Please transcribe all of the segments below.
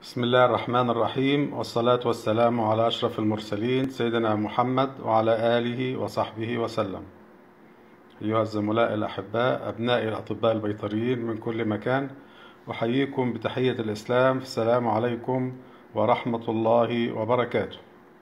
بسم الله الرحمن الرحيم والصلاة والسلام على أشرف المرسلين سيدنا محمد وعلى آله وصحبه وسلم أيها الزملاء الأحباء أبناء الأطباء البيطريين من كل مكان أحييكم بتحية الإسلام السلام عليكم ورحمة الله وبركاته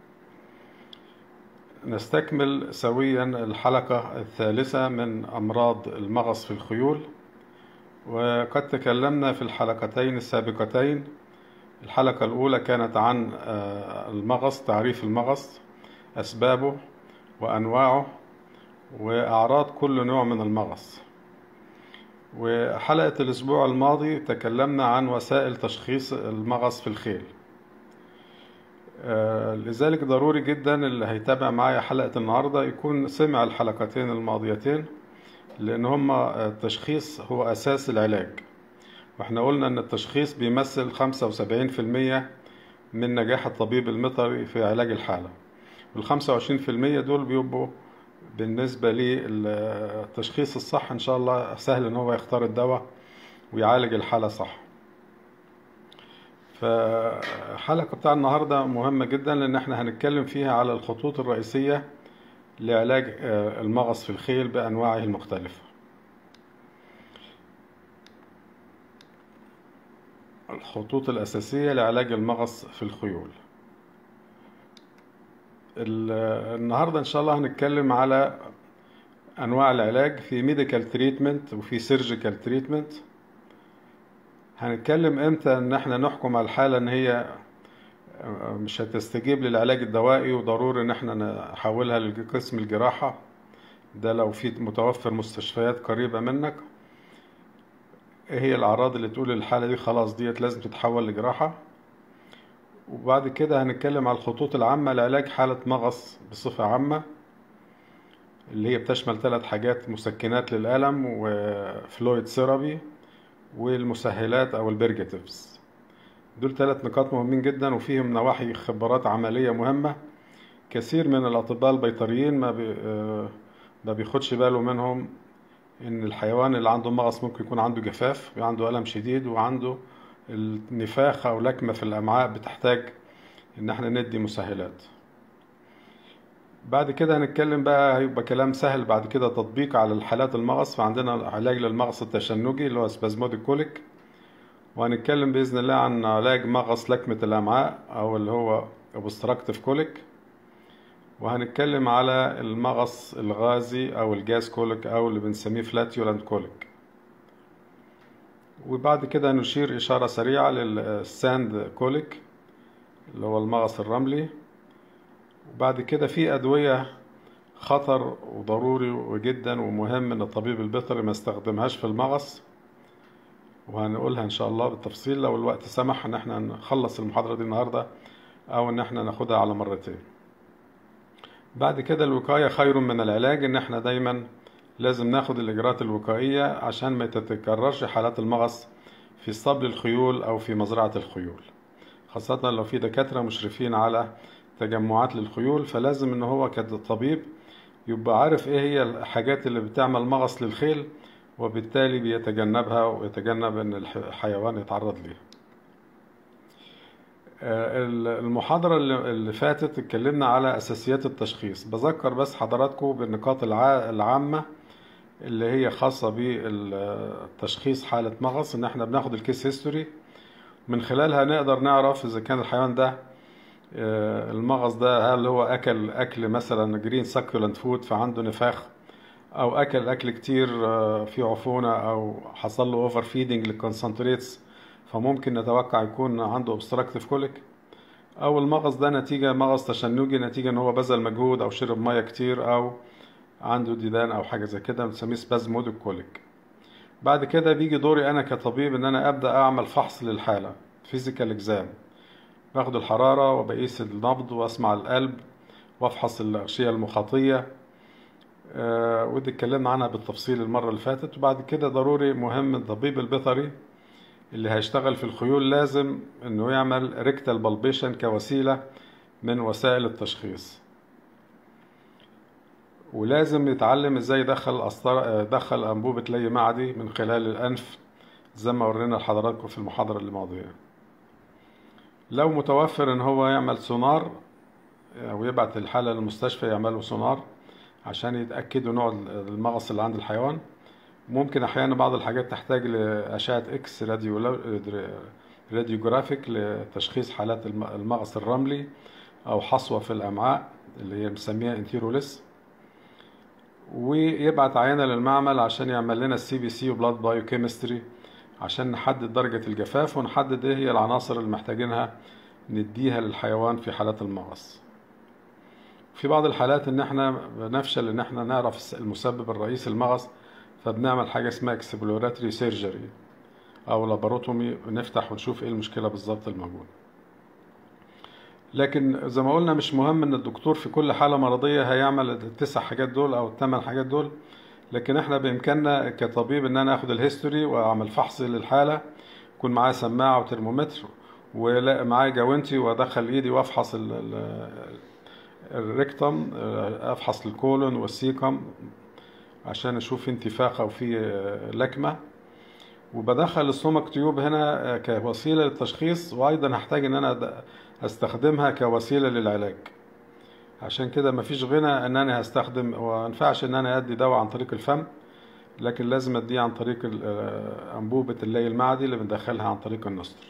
نستكمل سويا الحلقة الثالثة من أمراض المغص في الخيول وقد تكلمنا في الحلقتين السابقتين الحلقة الأولى كانت عن المغص تعريف المغص أسبابه وأنواعه وأعراض كل نوع من المغص وحلقة الأسبوع الماضي تكلمنا عن وسائل تشخيص المغص في الخيل لذلك ضروري جدا اللي هيتابع معايا حلقة النهاردة يكون سمع الحلقتين الماضيتين لأن هما التشخيص هو أساس العلاج واحنا قلنا ان التشخيص بيمثل 75% من نجاح الطبيب المطري في علاج الحالة وال 25% دول بيبقوا بالنسبة للتشخيص الصح ان شاء الله سهل ان هو يختار الدواء ويعالج الحالة صح فالحلقة بتاع النهاردة مهمة جدا لان احنا هنتكلم فيها على الخطوط الرئيسية لعلاج المغص في الخيل بأنواعه المختلفة الخطوط الأساسية لعلاج المغص في الخيول النهاردة إن شاء الله هنتكلم على أنواع العلاج في ميديكال تريتمنت وفي سيرجيكال تريتمنت هنتكلم إمتى إن إحنا نحكم على الحالة إن هي مش هتستجيب للعلاج الدوائي وضروري إن إحنا نحولها لقسم الجراحة ده لو في متوفر مستشفيات قريبة منك ايه هي الاعراض اللي تقول الحاله دي خلاص ديت لازم تتحول لجراحه وبعد كده هنتكلم على الخطوط العامه لعلاج حاله مغص بصفه عامه اللي هي بتشمل ثلاث حاجات مسكنات للالم وفلويد ثيرابي والمسهلات او البرجاتيفز دول ثلاث نقاط مهمين جدا وفيهم نواحي خبرات عمليه مهمه كثير من الاطباء البيطريين ما بي ما بياخدش باله منهم ان الحيوان اللي عنده مغص ممكن يكون عنده جفاف عنده الم شديد وعنده النفاخ او لكمه في الامعاء بتحتاج ان احنا ندي مسهلات بعد كده هنتكلم بقى هيبقى كلام سهل بعد كده تطبيق على الحالات المغص فعندنا علاج للمغص التشنجي اللي هو سبازموديك كوليك وهنتكلم باذن الله عن علاج مغص لكمه الامعاء او اللي هو اوبستراكتيف كوليك وهنتكلم على المغص الغازي او الجاز كوليك او اللي بنسميه فلاتيولاند كوليك وبعد كده نشير اشاره سريعه للساند كوليك اللي هو المغص الرملي وبعد كده في ادويه خطر وضروري جدا ومهم ان الطبيب البيطري ما يستخدمهاش في المغص وهنقولها ان شاء الله بالتفصيل لو الوقت سمح ان احنا نخلص المحاضره دي النهارده او ان احنا ناخدها على مرتين بعد كده الوقاية خير من العلاج ان احنا دايما لازم ناخد الاجراءات الوقائية عشان ما تتكررش حالات المغص في اسطبل الخيول او في مزرعة الخيول خاصة لو في دكاترة مشرفين على تجمعات للخيول فلازم ان هو كطبيب يبقى عارف ايه هي الحاجات اللي بتعمل مغص للخيل وبالتالي بيتجنبها ويتجنب ان الحيوان يتعرض ليها المحاضرة اللي فاتت اتكلمنا على أساسيات التشخيص بذكر بس حضراتكم بالنقاط العامة اللي هي خاصة بالتشخيص حالة مغص إن احنا بناخد الكيس هيستوري من خلالها نقدر نعرف إذا كان الحيوان ده المغص ده هل هو أكل أكل مثلا جرين ساكولنت فود فعنده نفاخ أو أكل أكل كتير فيه عفونة أو حصل له أوفر فيدنج للكونسنتريتس فممكن نتوقع يكون عنده obstructive كوليك او المغص ده نتيجه مغص تشنجي نتيجه ان هو بذل مجهود او شرب ميه كتير او عنده ديدان او حاجه زي كده بنسميه سبازموديك كوليك بعد كده بيجي دوري انا كطبيب ان انا ابدا اعمل فحص للحاله فيزيكال اكزام باخد الحراره وبقيس النبض واسمع القلب وافحص الاغشيه المخاطيه آه ودي اتكلمنا عنها بالتفصيل المره اللي فاتت وبعد كده ضروري مهم الطبيب البيطري اللي هيشتغل في الخيول لازم انه يعمل ريكتال بالبيشن كوسيلة من وسائل التشخيص ولازم يتعلم ازاي يدخل أسطر... دخل انبوبة لي معدي من خلال الانف زي ما ورينا لحضراتكم في المحاضرة اللي ماضية لو متوفر ان هو يعمل سونار او يبعت الحالة للمستشفى يعملوا سونار عشان يتأكدوا نوع المغص اللي عند الحيوان ممكن احيانا بعض الحاجات تحتاج لأشعة اكس راديو راديوجرافيك لتشخيص حالات الم- المغص الرملي او حصوة في الامعاء اللي هي بنسميها انتيروليس ويبعت عينة للمعمل عشان يعمل لنا السي بي سي وبلاد بايو كيمستري عشان نحدد درجة الجفاف ونحدد ايه هي العناصر اللي محتاجينها نديها للحيوان في حالات المغص في بعض الحالات ان احنا بنفشل ان احنا نعرف المسبب الرئيسي المغص فبنعمل حاجة اسمها اكسبلوراتري سيرجري او لاباروتومي نفتح ونشوف ايه المشكلة بالظبط الموجودة لكن زي ما قلنا مش مهم ان الدكتور في كل حالة مرضية هيعمل التسع حاجات دول او الثمان حاجات دول لكن احنا بامكاننا كطبيب ان انا اخد الهيستوري واعمل فحص للحالة يكون معايا سماعة وترمومتر ومعايا جوانتي وادخل ايدي وافحص ال- ال- الريكتم افحص الكولون والسيكم عشان اشوف في انتفاخ او في لكمه وبدخل السومك تيوب هنا كوسيله للتشخيص وايضا هحتاج ان انا أد- استخدمها كوسيله للعلاج عشان كده مفيش غنى ان انا هستخدم ومينفعش ان انا ادي دواء عن طريق الفم لكن لازم اديه عن طريق ال- انبوبه اللي المعدي اللي بندخلها عن طريق النستر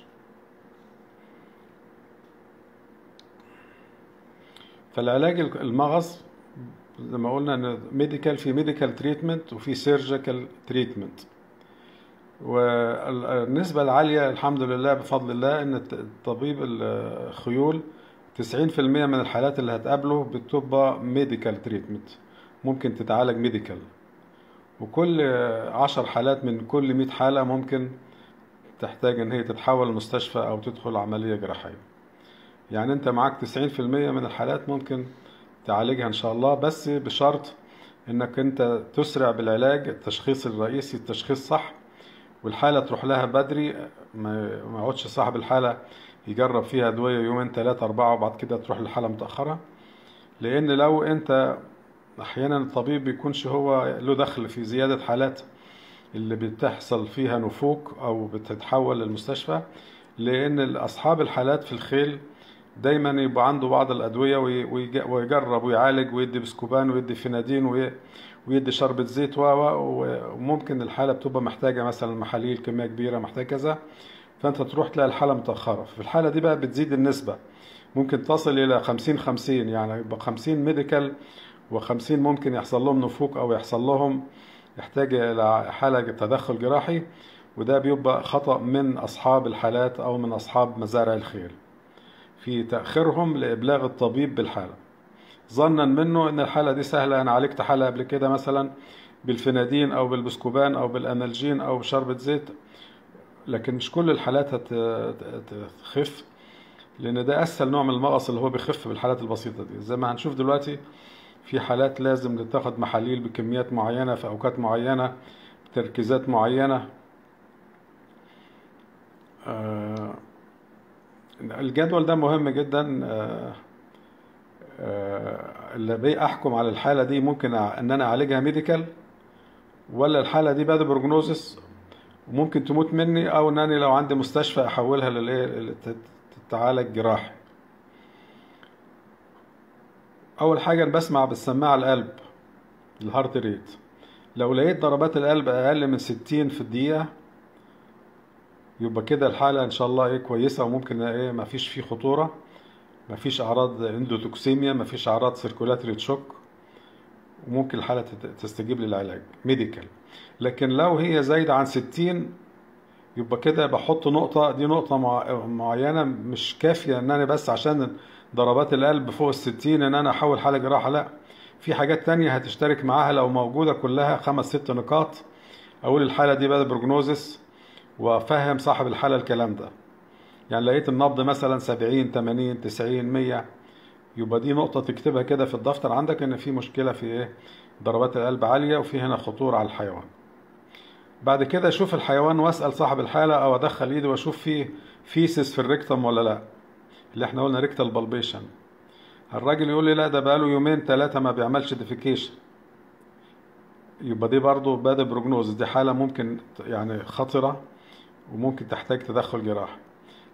فالعلاج المغص زي ما قلنا ان ميديكال في ميديكال تريتمنت وفي سيرجيكال تريتمنت والنسبة العالية الحمد لله بفضل الله ان طبيب الخيول 90% من الحالات اللي هتقابله بتبقى ميديكال تريتمنت ممكن تتعالج ميديكال وكل عشر حالات من كل 100 حالة ممكن تحتاج ان هي تتحول المستشفى او تدخل عملية جراحية يعني انت معاك 90% من الحالات ممكن تعالجها ان شاء الله بس بشرط انك انت تسرع بالعلاج التشخيص الرئيسي التشخيص صح والحالة تروح لها بدري ما ما يقعدش صاحب الحالة يجرب فيها أدوية يومين ثلاثة أربعة وبعد كده تروح للحالة متأخرة لأن لو أنت أحيانا الطبيب بيكونش هو له دخل في زيادة حالات اللي بتحصل فيها نفوق أو بتتحول للمستشفى لأن أصحاب الحالات في الخيل دايما يبقى عنده بعض الأدوية وي- ويج- ويجرب ويعالج ويدي بسكوبان ويدي فينادين وي- ويدي شربة زيت و و- وممكن الحالة بتبقى محتاجة مثلا محاليل كمية كبيرة محتاجة كذا فأنت تروح تلاقي الحالة متأخرة في الحالة دي بقى بتزيد النسبة ممكن تصل إلى 50 50 يعني يبقى 50 ميديكال و50 ممكن يحصل لهم نفوق أو يحصل لهم يحتاج إلى حالة تدخل جراحي وده بيبقى خطأ من أصحاب الحالات أو من أصحاب مزارع الخيل في تأخيرهم لإبلاغ الطبيب بالحالة ظنا منه ان الحالة دي سهلة انا عالجت حالة قبل كده مثلا بالفنادين او بالبسكوبان او بالانالجين او بشربة زيت لكن مش كل الحالات هت- هتخف لان ده اسهل نوع من المغص اللي هو بيخف بالحالات البسيطة دي زي ما هنشوف دلوقتي في حالات لازم تاخد محاليل بكميات معينة في اوقات معينة بتركيزات معينة آه، الجدول ده مهم جدا آه، آه، اللي بي احكم على الحاله دي ممكن أع- ان انا اعالجها ميديكال ولا الحاله دي باد بروجنوزس وممكن تموت مني او ان انا لو عندي مستشفى احولها للايه تتعالج جراحي اول حاجه أنا بسمع بالسماعه القلب الهارت ريت لو لقيت ضربات القلب اقل من 60 في الدقيقه يبقى كده الحاله ان شاء الله ايه كويسه وممكن ايه ما فيش فيه خطوره ما فيش اعراض اندوتوكسيميا ما فيش اعراض سيركولاتري تشوك وممكن الحاله تت- تستجيب للعلاج ميديكال لكن لو هي زايده عن 60 يبقى كده بحط نقطة دي نقطة مع- معينة مش كافية ان انا بس عشان ضربات القلب فوق الستين ان انا احول حالة جراحة لا في حاجات تانية هتشترك معاها لو موجودة كلها خمس ست نقاط اقول الحالة دي بقى بروجنوزس وافهم صاحب الحالة الكلام ده يعني لقيت النبض مثلا 70 80 90 100 يبقى دي نقطة تكتبها كده في الدفتر عندك ان في مشكلة في ايه ضربات القلب عالية وفي هنا خطورة على الحيوان بعد كده اشوف الحيوان واسال صاحب الحاله او ادخل ايدي واشوف فيه فيسس في الريكتم ولا لا اللي احنا قلنا ريكتال بالبيشن الراجل يقول لي لا ده بقاله يومين ثلاثه ما بيعملش ديفيكيشن يبقى دي برضه باد بروجنوز دي حاله ممكن يعني خطره وممكن تحتاج تدخل جراحي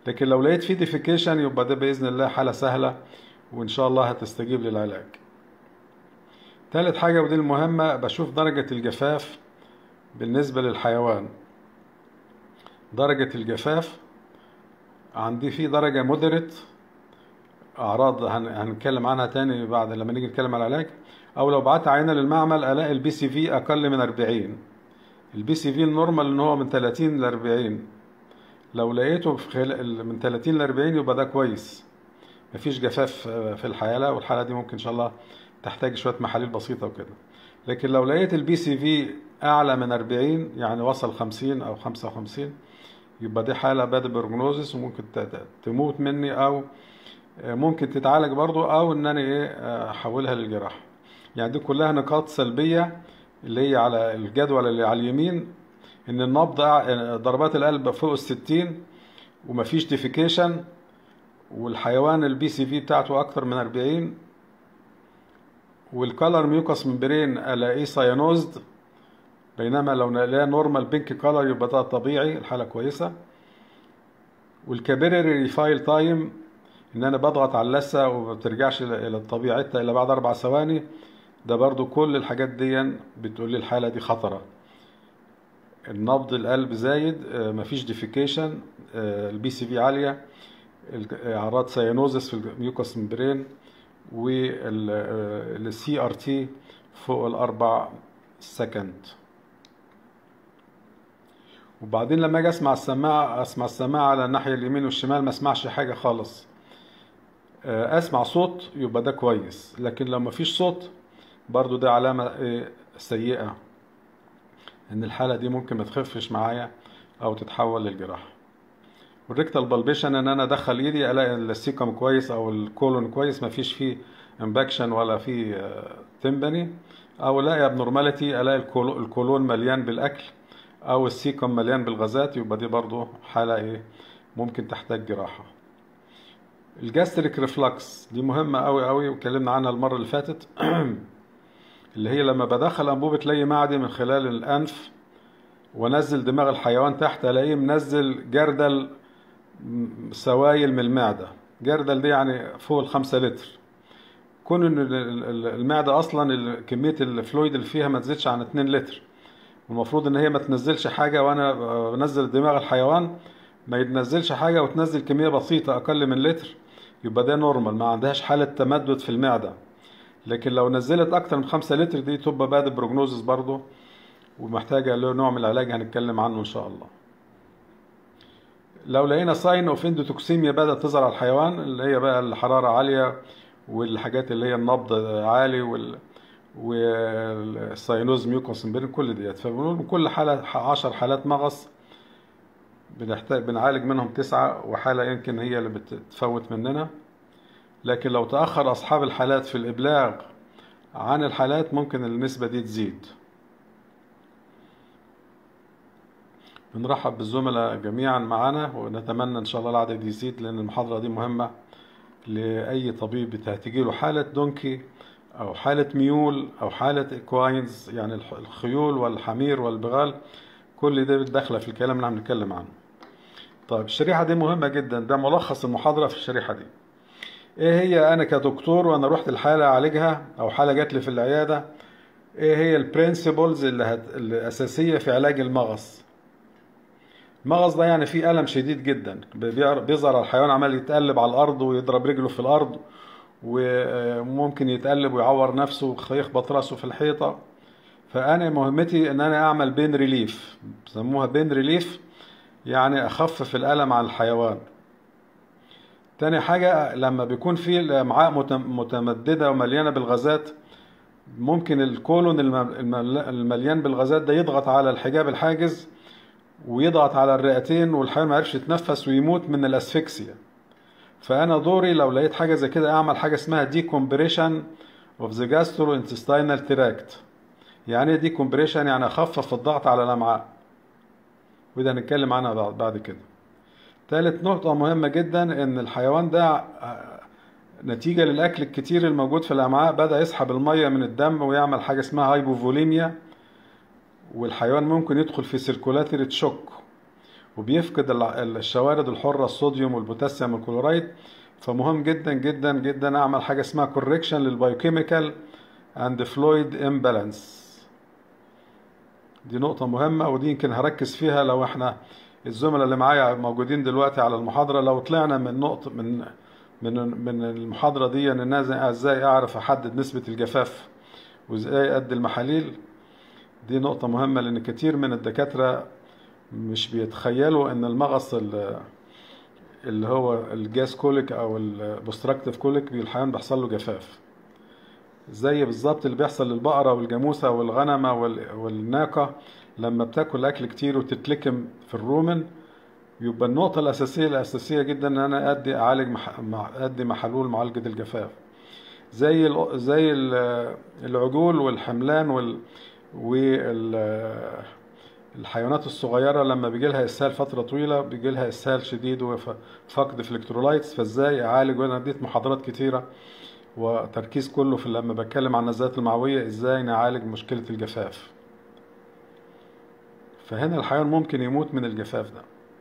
لكن لو لقيت فيه ديفيكيشن يبقى ده باذن الله حاله سهله وان شاء الله هتستجيب للعلاج تالت حاجه ودي المهمه بشوف درجه الجفاف بالنسبه للحيوان درجه الجفاف عندي في درجه مودريت اعراض هن- هنتكلم عنها تاني بعد لما نيجي نتكلم على العلاج او لو بعت عينه للمعمل الاقي البي سي في اقل من 40 البي سي في النورمال ان هو من 30 ل 40 لو لقيته في خلال من 30 ل 40 يبقى ده كويس مفيش جفاف آه، في الحاله والحاله دي ممكن ان شاء الله تحتاج شويه محاليل بسيطه وكده لكن لو لقيت البي سي في اعلى من 40 يعني وصل 50 او 55 يبقى دي حاله باد بروجنوزس وممكن ت- ت- تموت مني او آه، ممكن تتعالج برضو او ان انا ايه آه، احولها للجراحه يعني دي كلها نقاط سلبيه اللي هي على الجدول اللي على اليمين ان النبض آه، ضربات القلب فوق الستين ومفيش ديفيكيشن والحيوان البي سي في بتاعته اكتر من 40 والكالر ميوكس ممبرين الاقيه سايانوزد بينما لو نلاقيه نورمال بينك كالر يبقى ده طبيعي الحاله كويسه والكابيلاري ريفايل تايم ان انا بضغط على اللثه وما بترجعش الى إلى طبيعتها الا بعد اربع ثواني ده برضو كل الحاجات دي بتقول لي الحاله دي خطره النبض القلب زايد آه، مفيش ديفيكيشن البي سي في عاليه ال- اعراض سيانوزس في الميوكس ممبرين والسي ار تي فوق الاربع سكند وبعدين لما اجي اسمع السماعه اسمع السماعه على الناحيه اليمين والشمال ما اسمعش حاجه خالص آه، اسمع صوت يبقى ده كويس لكن لو مفيش صوت برضو ده علامه إيه، سيئه ان الحاله دي ممكن ما تخفش معايا او تتحول للجراحه والريكتال بالبيشن ان انا ادخل ايدي الاقي السيكم كويس او الكولون كويس ما فيش فيه امباكشن ولا فيه تمبني او الاقي ابنورماليتي الاقي الكولو- الكولون مليان بالاكل او السيكم مليان بالغازات يبقى دي برضو حاله ايه ممكن تحتاج جراحه الجاستريك ريفلكس دي مهمه قوي قوي واتكلمنا عنها المره اللي فاتت اللي هي لما بدخل انبوبه لي معدي من خلال الانف وانزل دماغ الحيوان تحت الاقيه منزل جردل م- سوائل من المعده جردل دي يعني فوق الخمسة لتر كون ان ال- ال- المعده اصلا ال- كميه الفلويد اللي فيها ما تزيدش عن 2 لتر المفروض ان هي ما تنزلش حاجه وانا بنزل دماغ الحيوان ما يتنزلش حاجه وتنزل كميه بسيطه اقل من لتر يبقى ده نورمال ما عندهاش حاله تمدد في المعده لكن لو نزلت اكتر من 5 لتر دي تبقى باد بروجنوزس برضه ومحتاجه له نوع من العلاج هنتكلم عنه ان شاء الله لو لقينا ساين اوف اندوتوكسيميا بدات تظهر على الحيوان اللي هي بقى الحراره عاليه والحاجات اللي هي النبض عالي وال والساينوز ميوكوس مبرين كل ديت فبنقول من كل حاله 10 حالات مغص بنحتاج بنعالج منهم تسعة وحالة يمكن هي اللي بتفوت مننا لكن لو تأخر أصحاب الحالات في الإبلاغ عن الحالات ممكن النسبة دي تزيد بنرحب بالزملاء جميعا معنا ونتمنى إن شاء الله العدد يزيد لأن المحاضرة دي مهمة لأي طبيب هتجي له حالة دونكي أو حالة ميول أو حالة إكواينز يعني الخيول والحمير والبغال كل ده داخلة في الكلام اللي عم نتكلم عنه طيب الشريحة دي مهمة جدا ده ملخص المحاضرة في الشريحة دي ايه هي انا كدكتور وانا رحت الحالة اعالجها او حالة جات لي في العيادة ايه هي البرنسبلز اللي هت... الاساسية في علاج المغص المغص ده يعني فيه ألم شديد جدا بيظهر على الحيوان عمال يتقلب على الأرض ويضرب رجله في الأرض وممكن يتقلب ويعور نفسه ويخبط راسه في الحيطة فأنا مهمتي إن أنا أعمل بين ريليف بيسموها بين ريليف يعني أخفف الألم على الحيوان تاني حاجة لما بيكون في الأمعاء متمددة ومليانة بالغازات ممكن الكولون المليان بالغازات ده يضغط على الحجاب الحاجز ويضغط على الرئتين والحيوان ما يعرفش يتنفس ويموت من الاسفكسيا فانا دوري لو لقيت حاجه زي كده اعمل حاجه اسمها دي كومبريشن اوف ذا جاسترو انتستينال تراكت يعني ايه دي كومبريشن يعني اخفف الضغط على الامعاء وده هنتكلم عنها بعد كده ثالث نقطة مهمة جدا ان الحيوان ده نتيجة للاكل الكتير الموجود في الامعاء بدأ يسحب المية من الدم ويعمل حاجة اسمها هايبوفوليميا والحيوان ممكن يدخل في سيركولاتري تشوك وبيفقد الع- الشوارد الحرة الصوديوم والبوتاسيوم والكلورايد فمهم جدا جدا جدا اعمل حاجة اسمها كوركشن للبايوكيميكال اند فلويد امبالانس دي نقطة مهمة ودي يمكن هركز فيها لو احنا الزملاء اللي معايا موجودين دلوقتي على المحاضرة لو طلعنا من نقطة من من من المحاضرة دي ان انا ازاي اعرف احدد نسبة الجفاف وازاي ادي المحاليل دي نقطة مهمة لان كتير من الدكاترة مش بيتخيلوا ان المغص ال- اللي هو الجاز كوليك او البوستراكتيف كوليك الحيوان بيحصل له جفاف زي بالظبط اللي بيحصل للبقرة والجاموسة والغنمة وال- والناقة لما بتاكل أكل كتير وتتلكم في الرومن يبقى النقطة الأساسية الأساسية جدا إن أنا أدي أعالج مح... مع- أدي محلول معالجة الجفاف زي ال... زي ال... العجول والحملان وال وال الحيوانات الصغيرة لما بيجي لها إسهال فترة طويلة بيجي لها إسهال شديد وفقد في الإلكترولايتس فإزاي أعالج وأنا اديت محاضرات كتيرة وتركيز كله في لما بتكلم عن النزلات المعوية ازاي نعالج مشكلة الجفاف فهنا الحيوان ممكن يموت من الجفاف ده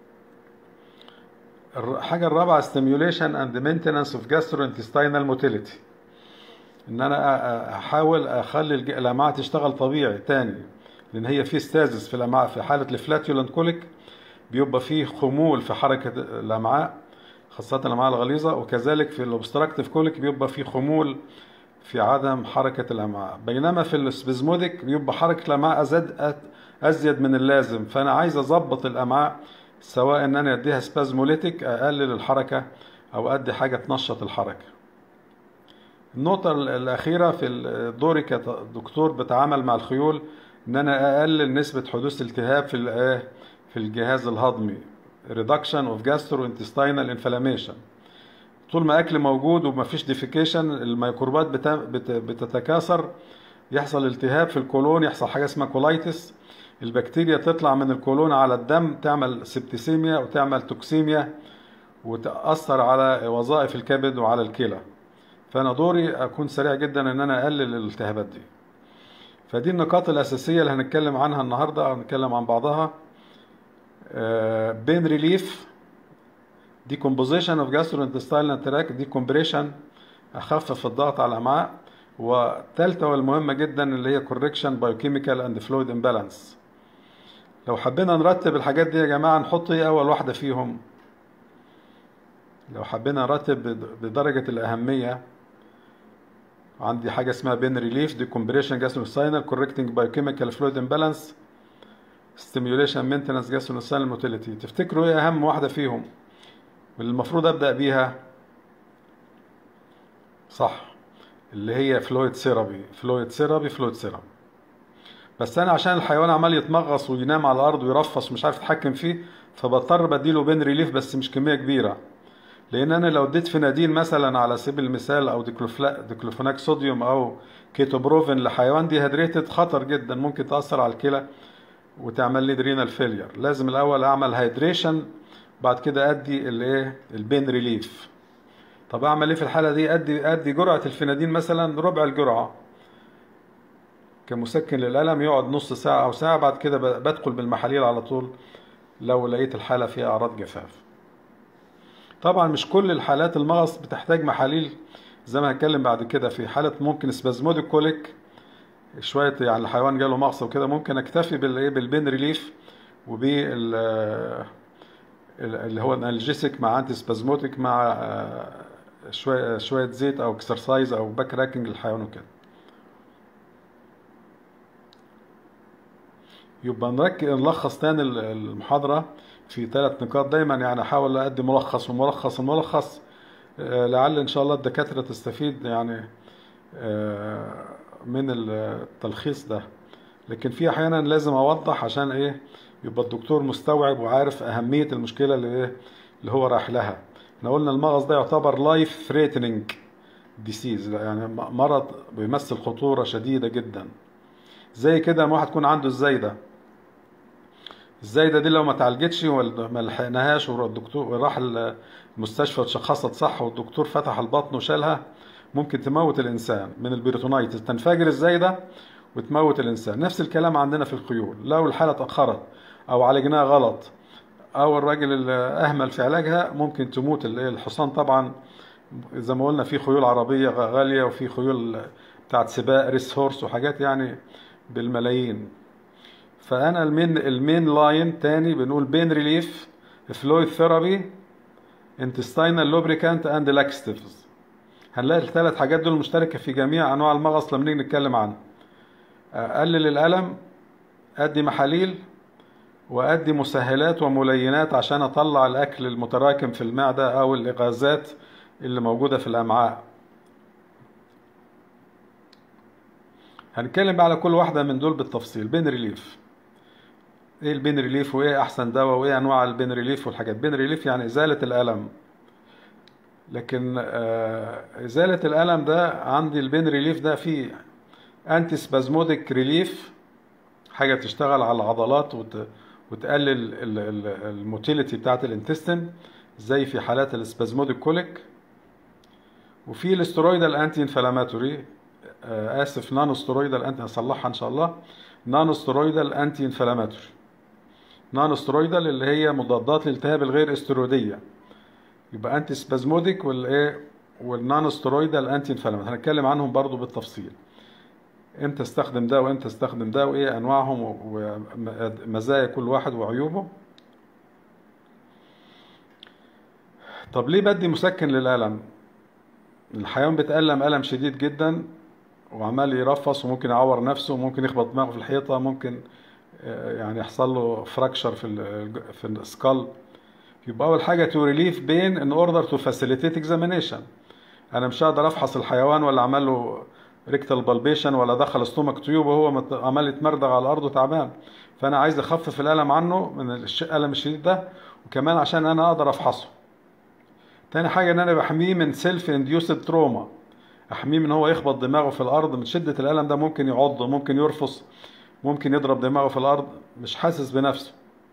الحاجة الرابعة stimulation and maintenance of gastrointestinal motility ان انا أ- أ- احاول اخلي الج- الامعاء تشتغل طبيعي تاني لان هي في ستازس في الامعاء في حالة الفلاتيولنت كوليك بيبقى فيه خمول في حركة الامعاء خاصة الامعاء الغليظة وكذلك في الاوبستراكتيف كوليك بيبقى فيه خمول في عدم حركة الامعاء بينما في السبزموديك بيبقى حركة الامعاء ازيد ازيد من اللازم فانا عايز اظبط الامعاء سواء ان انا اديها سبازموليتيك اقلل الحركة او ادي حاجة تنشط الحركة النقطة الأخيرة في دوري كدكتور بتعامل مع الخيول إن أنا أقلل نسبة حدوث التهاب في الإيه؟ في الجهاز الهضمي reduction of gastrointestinal inflammation طول ما أكل موجود ومفيش ديفيكيشن الميكروبات بت- بت- بتتكاثر يحصل التهاب في الكولون يحصل حاجة اسمها كولايتس البكتيريا تطلع من الكولون على الدم تعمل سبتسيميا وتعمل توكسيميا وتأثر على وظائف الكبد وعلى الكلى فانا دوري اكون سريع جدا ان انا اقلل الالتهابات دي فدي النقاط الاساسيه اللي هنتكلم عنها النهارده او هنتكلم عن بعضها بين ريليف decomposition of gastrointestinal tract decompression اخفف الضغط على الامعاء والثالثه والمهمه جدا اللي هي correction biochemical and fluid imbalance لو حبينا نرتب الحاجات دي يا جماعه نحط ايه اول واحده فيهم لو حبينا نرتب بد- بدرجه الاهميه عندي حاجة اسمها بين ريليف ديكومبريشن جاسtrointestinal correcting biochemical fluid imbalance stimulation maintenance gastrointestinal motility تفتكروا ايه اهم واحدة فيهم واللي المفروض ابدأ بيها صح اللي هي فلويد ثيرابي فلويد ثيرابي فلويد ثيرابي بس انا عشان الحيوان عمال يتمغص وينام على الارض ويرفص ومش عارف اتحكم فيه فبضطر بديله بين ريليف بس مش كمية كبيرة لان انا لو اديت فنادين مثلا على سبيل المثال او ديكلوفلا- ديكلوفيناك صوديوم او كيتوبروفين لحيوان ديهيدريتد خطر جدا ممكن تاثر على الكلى وتعمل لي درينال فيلير لازم الاول اعمل هيدريشن بعد كده ادي الايه البين ريليف طب اعمل ايه في الحاله دي ادي ادي جرعه الفنادين مثلا ربع الجرعه كمسكن للالم يقعد نص ساعه او ساعه بعد كده ب- بدخل بالمحاليل على طول لو لقيت الحاله فيها اعراض جفاف طبعا مش كل الحالات المغص بتحتاج محاليل زي ما هتكلم بعد كده في حالة ممكن سبازموديك كوليك شوية يعني الحيوان جاله مغص وكده ممكن اكتفي بالايه بالبين ريليف وبال اللي هو الانالجيسيك مع انتي سبازموتيك مع آه، شوية شوية زيت او اكسرسايز او باك راكنج للحيوان وكده يبقى نركز نلخص تاني المحاضرة في ثلاث نقاط دايما يعني احاول ادي ملخص وملخص وملخص آه، لعل ان شاء الله الدكاترة تستفيد يعني آه، من التلخيص ده لكن في احيانا لازم اوضح عشان ايه يبقى الدكتور مستوعب وعارف اهمية المشكلة اللي ايه اللي هو رايح لها احنا قلنا المغص ده يعتبر لايف ثريتنينج ديسيز يعني مرض بيمثل خطورة شديدة جدا زي كده لما واحد يكون عنده الزايدة الزايدة دي لو ما اتعالجتش وما لحقناهاش والدكتور راح المستشفى وتشخصت صح والدكتور فتح البطن وشالها ممكن تموت الإنسان من البريتونايتس تنفجر الزايدة وتموت الإنسان نفس الكلام عندنا في الخيول لو الحالة اتأخرت أو عالجناها غلط او الراجل اللي اهمل في علاجها ممكن تموت ال- الحصان طبعا زي ما قلنا في خيول عربية غ- غالية وفي خيول بتاعت سباق ريس هورس وحاجات يعني بالملايين فانا المين المين لاين تاني بنقول بين ريليف فلويد ثيرابي انتستينال لوبريكانت اند لاكستيفز هنلاقي الثلاث حاجات دول مشتركة في جميع انواع المغص لما نيجي نتكلم عنها اقلل الالم ادي محاليل وادي مسهلات وملينات عشان اطلع الاكل المتراكم في المعدة او الغازات اللي موجودة في الامعاء هنتكلم بقى على كل واحدة من دول بالتفصيل بين ريليف ايه البين ريليف وايه احسن دواء وايه انواع البين ريليف والحاجات بين ريليف يعني ازالة الالم لكن آه، ازالة الالم ده عندي البين ريليف ده فيه انتي سبازموديك ريليف حاجة تشتغل على العضلات وت... وتقلل الموتيليتي بتاعت الانتستين زي في حالات السبازموديك كوليك وفي الاسترويدال انتي انفلاماتوري آه، اسف نانو سترويدال انتي هصلحها ان شاء الله نانو سترويدال انتي انفلاماتوري نانو سترويدال اللي هي مضادات الالتهاب الغير استرويديه يبقى انتي سبازموديك والايه والنانو سترويدال انتي انفلاماتوري هنتكلم عنهم برضو بالتفصيل امتى استخدم ده وامتى استخدم ده وايه انواعهم ومزايا كل واحد وعيوبه طب ليه بدي مسكن للالم الحيوان بيتألم ألم شديد جدا وعمال يرفص وممكن يعور نفسه وممكن يخبط دماغه في الحيطة ممكن آه، يعني يحصل له فراكشر في ال في السكال يبقى أول حاجة to relieve pain in order to facilitate examination أنا مش هقدر أفحص الحيوان ولا أعمل له ريكتال بالبيشن ولا دخل ستومك تيوب وهو مت- عمال يتمردغ على الأرض وتعبان فأنا عايز أخفف الألم عنه من الش- الألم الشديد ده وكمان عشان أنا أقدر أفحصه تاني حاجة ان انا بحميه من سيلف انديوسد تروما احميه من هو يخبط دماغه في الارض من شدة الالم ده ممكن يعض ممكن يرفص ممكن يضرب دماغه في الارض مش حاسس بنفسه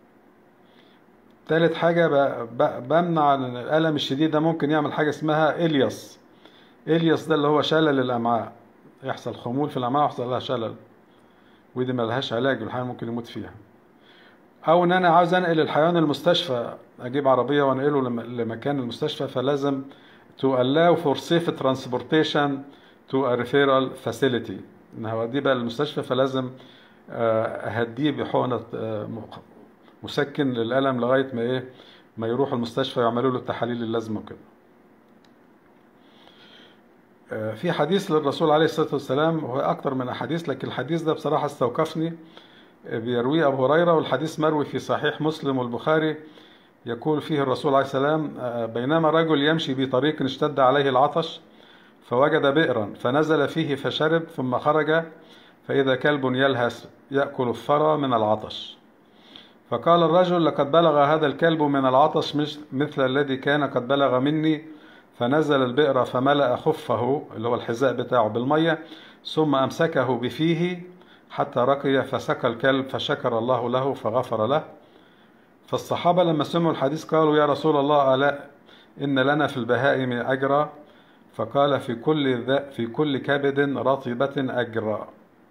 تالت حاجة ب- ب- بمنع ان الالم الشديد ده ممكن يعمل حاجة اسمها الياس الياس ده اللي هو شلل الامعاء يحصل خمول في الامعاء ويحصل لها شلل ودي ملهاش علاج الحيوان ممكن يموت فيها او ان انا عاوز انقل الحيوان المستشفى اجيب عربيه وانقله لم- لمكان المستشفى فلازم to allow for safe transportation to a referral facility ان هوديه بقى للمستشفى فلازم آه، اهديه بحقنه آه، مق- مسكن للالم لغايه ما ايه ما يروح المستشفى يعملوا له التحاليل اللازمه وكده آه، في حديث للرسول عليه الصلاه والسلام هو اكتر من احاديث لكن الحديث ده بصراحه استوقفني بيرويه أبو هريرة والحديث مروي في صحيح مسلم والبخاري يقول فيه الرسول عليه السلام آه، بينما رجل يمشي بطريق اشتد عليه العطش فوجد بئرا فنزل فيه فشرب ثم خرج فإذا كلب يلهث يأكل الثرى من العطش فقال الرجل لقد بلغ هذا الكلب من العطش مش مثل الذي كان قد بلغ مني فنزل البئر فملأ خفه اللي هو الحذاء بتاعه بالمية ثم أمسكه بفيه حتى رقي فسقى الكلب فشكر الله له فغفر له فالصحابة لما سمعوا الحديث قالوا يا رسول الله ألا إن لنا في البهائم أجرا فقال في كل ذا في كل كبد رطبة أجرا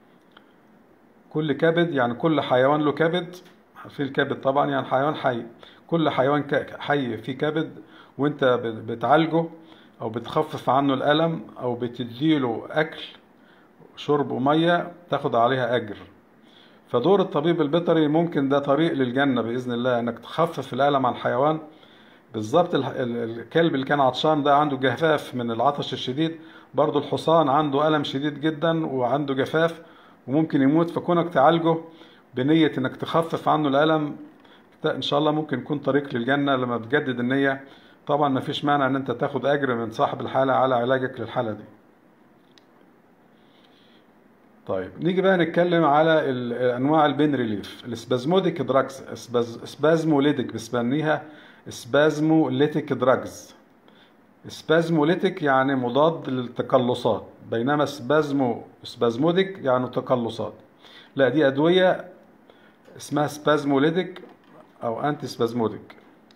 كل كبد يعني كل حيوان له كبد في الكبد طبعا يعني حيوان حي كل حيوان ك- حي فيه كبد وانت بت- بتعالجه او بتخفف عنه الألم او بتديله أكل شرب ومية تاخد عليها أجر فدور الطبيب البيطري ممكن ده طريق للجنة بإذن الله إنك تخفف الألم عن الحيوان بالظبط ال- ال- الكلب اللي كان عطشان ده عنده جفاف من العطش الشديد برضو الحصان عنده ألم شديد جدا وعنده جفاف وممكن يموت فكونك تعالجه بنية إنك تخفف عنه الألم ده إن شاء الله ممكن يكون طريق للجنة لما بتجدد النية طبعا ما فيش مانع إن أنت تاخد أجر من صاحب الحالة على علاجك للحالة دي طيب نيجي بقى نتكلم على ال- انواع البين ريليف السبازموديك دراجز سبازموليتيك بنسميها سبازموليتيك دراجز سبازموليتيك يعني مضاد للتقلصات بينما سبازمو سبازموديك يعني تقلصات لا دي ادويه اسمها سبازموليتيك او انتي سبازموديك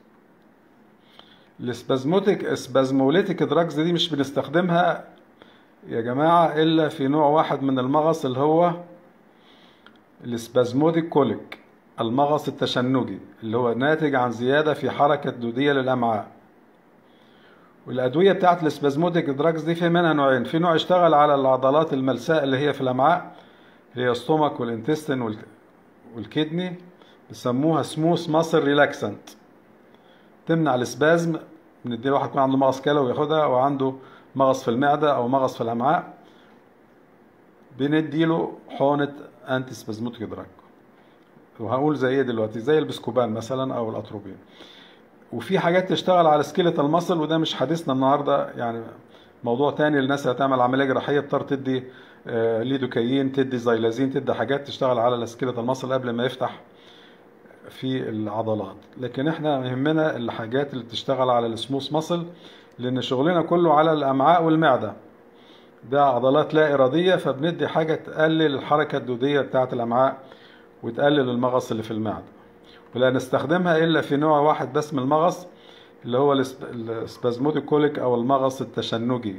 السبازموديك سبازموليتيك دراجز دي مش بنستخدمها يا جماعة إلا في نوع واحد من المغص اللي هو السبازموديك كوليك المغص التشنجي اللي هو ناتج عن زيادة في حركة دودية للأمعاء والأدوية بتاعت الاسبازموديك دراجز دي في منها نوعين في نوع يشتغل على العضلات الملساء اللي هي في الأمعاء اللي هي الستومك والانتستين وال... والكدني بيسموها سموث ماسل ريلاكسنت تمنع الاسبازم بندي واحد يكون عنده مغص كلوي وياخدها او عنده مغص في المعدة او مغص في الأمعاء بنديله حقنة انتي سبازموتيك دراج وهقول زي ايه دلوقتي زي البسكوبان مثلا او الاتروبين وفي حاجات تشتغل على سكيلة المصل وده مش حديثنا النهارده يعني موضوع تاني للناس اللي هتعمل عمليه جراحيه بتضطر تدي آه، ليدوكايين تدي زايلازين تدي حاجات تشتغل على سكيلة المصل قبل ما يفتح في العضلات لكن احنا يهمنا الحاجات اللي بتشتغل على السموث مصل لان شغلنا كله على الامعاء والمعده ده عضلات لا اراديه فبندي حاجه تقلل الحركه الدوديه بتاعه الامعاء وتقلل المغص اللي في المعده ولا نستخدمها الا في نوع واحد بس من المغص اللي هو السبازموديك كوليك او المغص التشنجي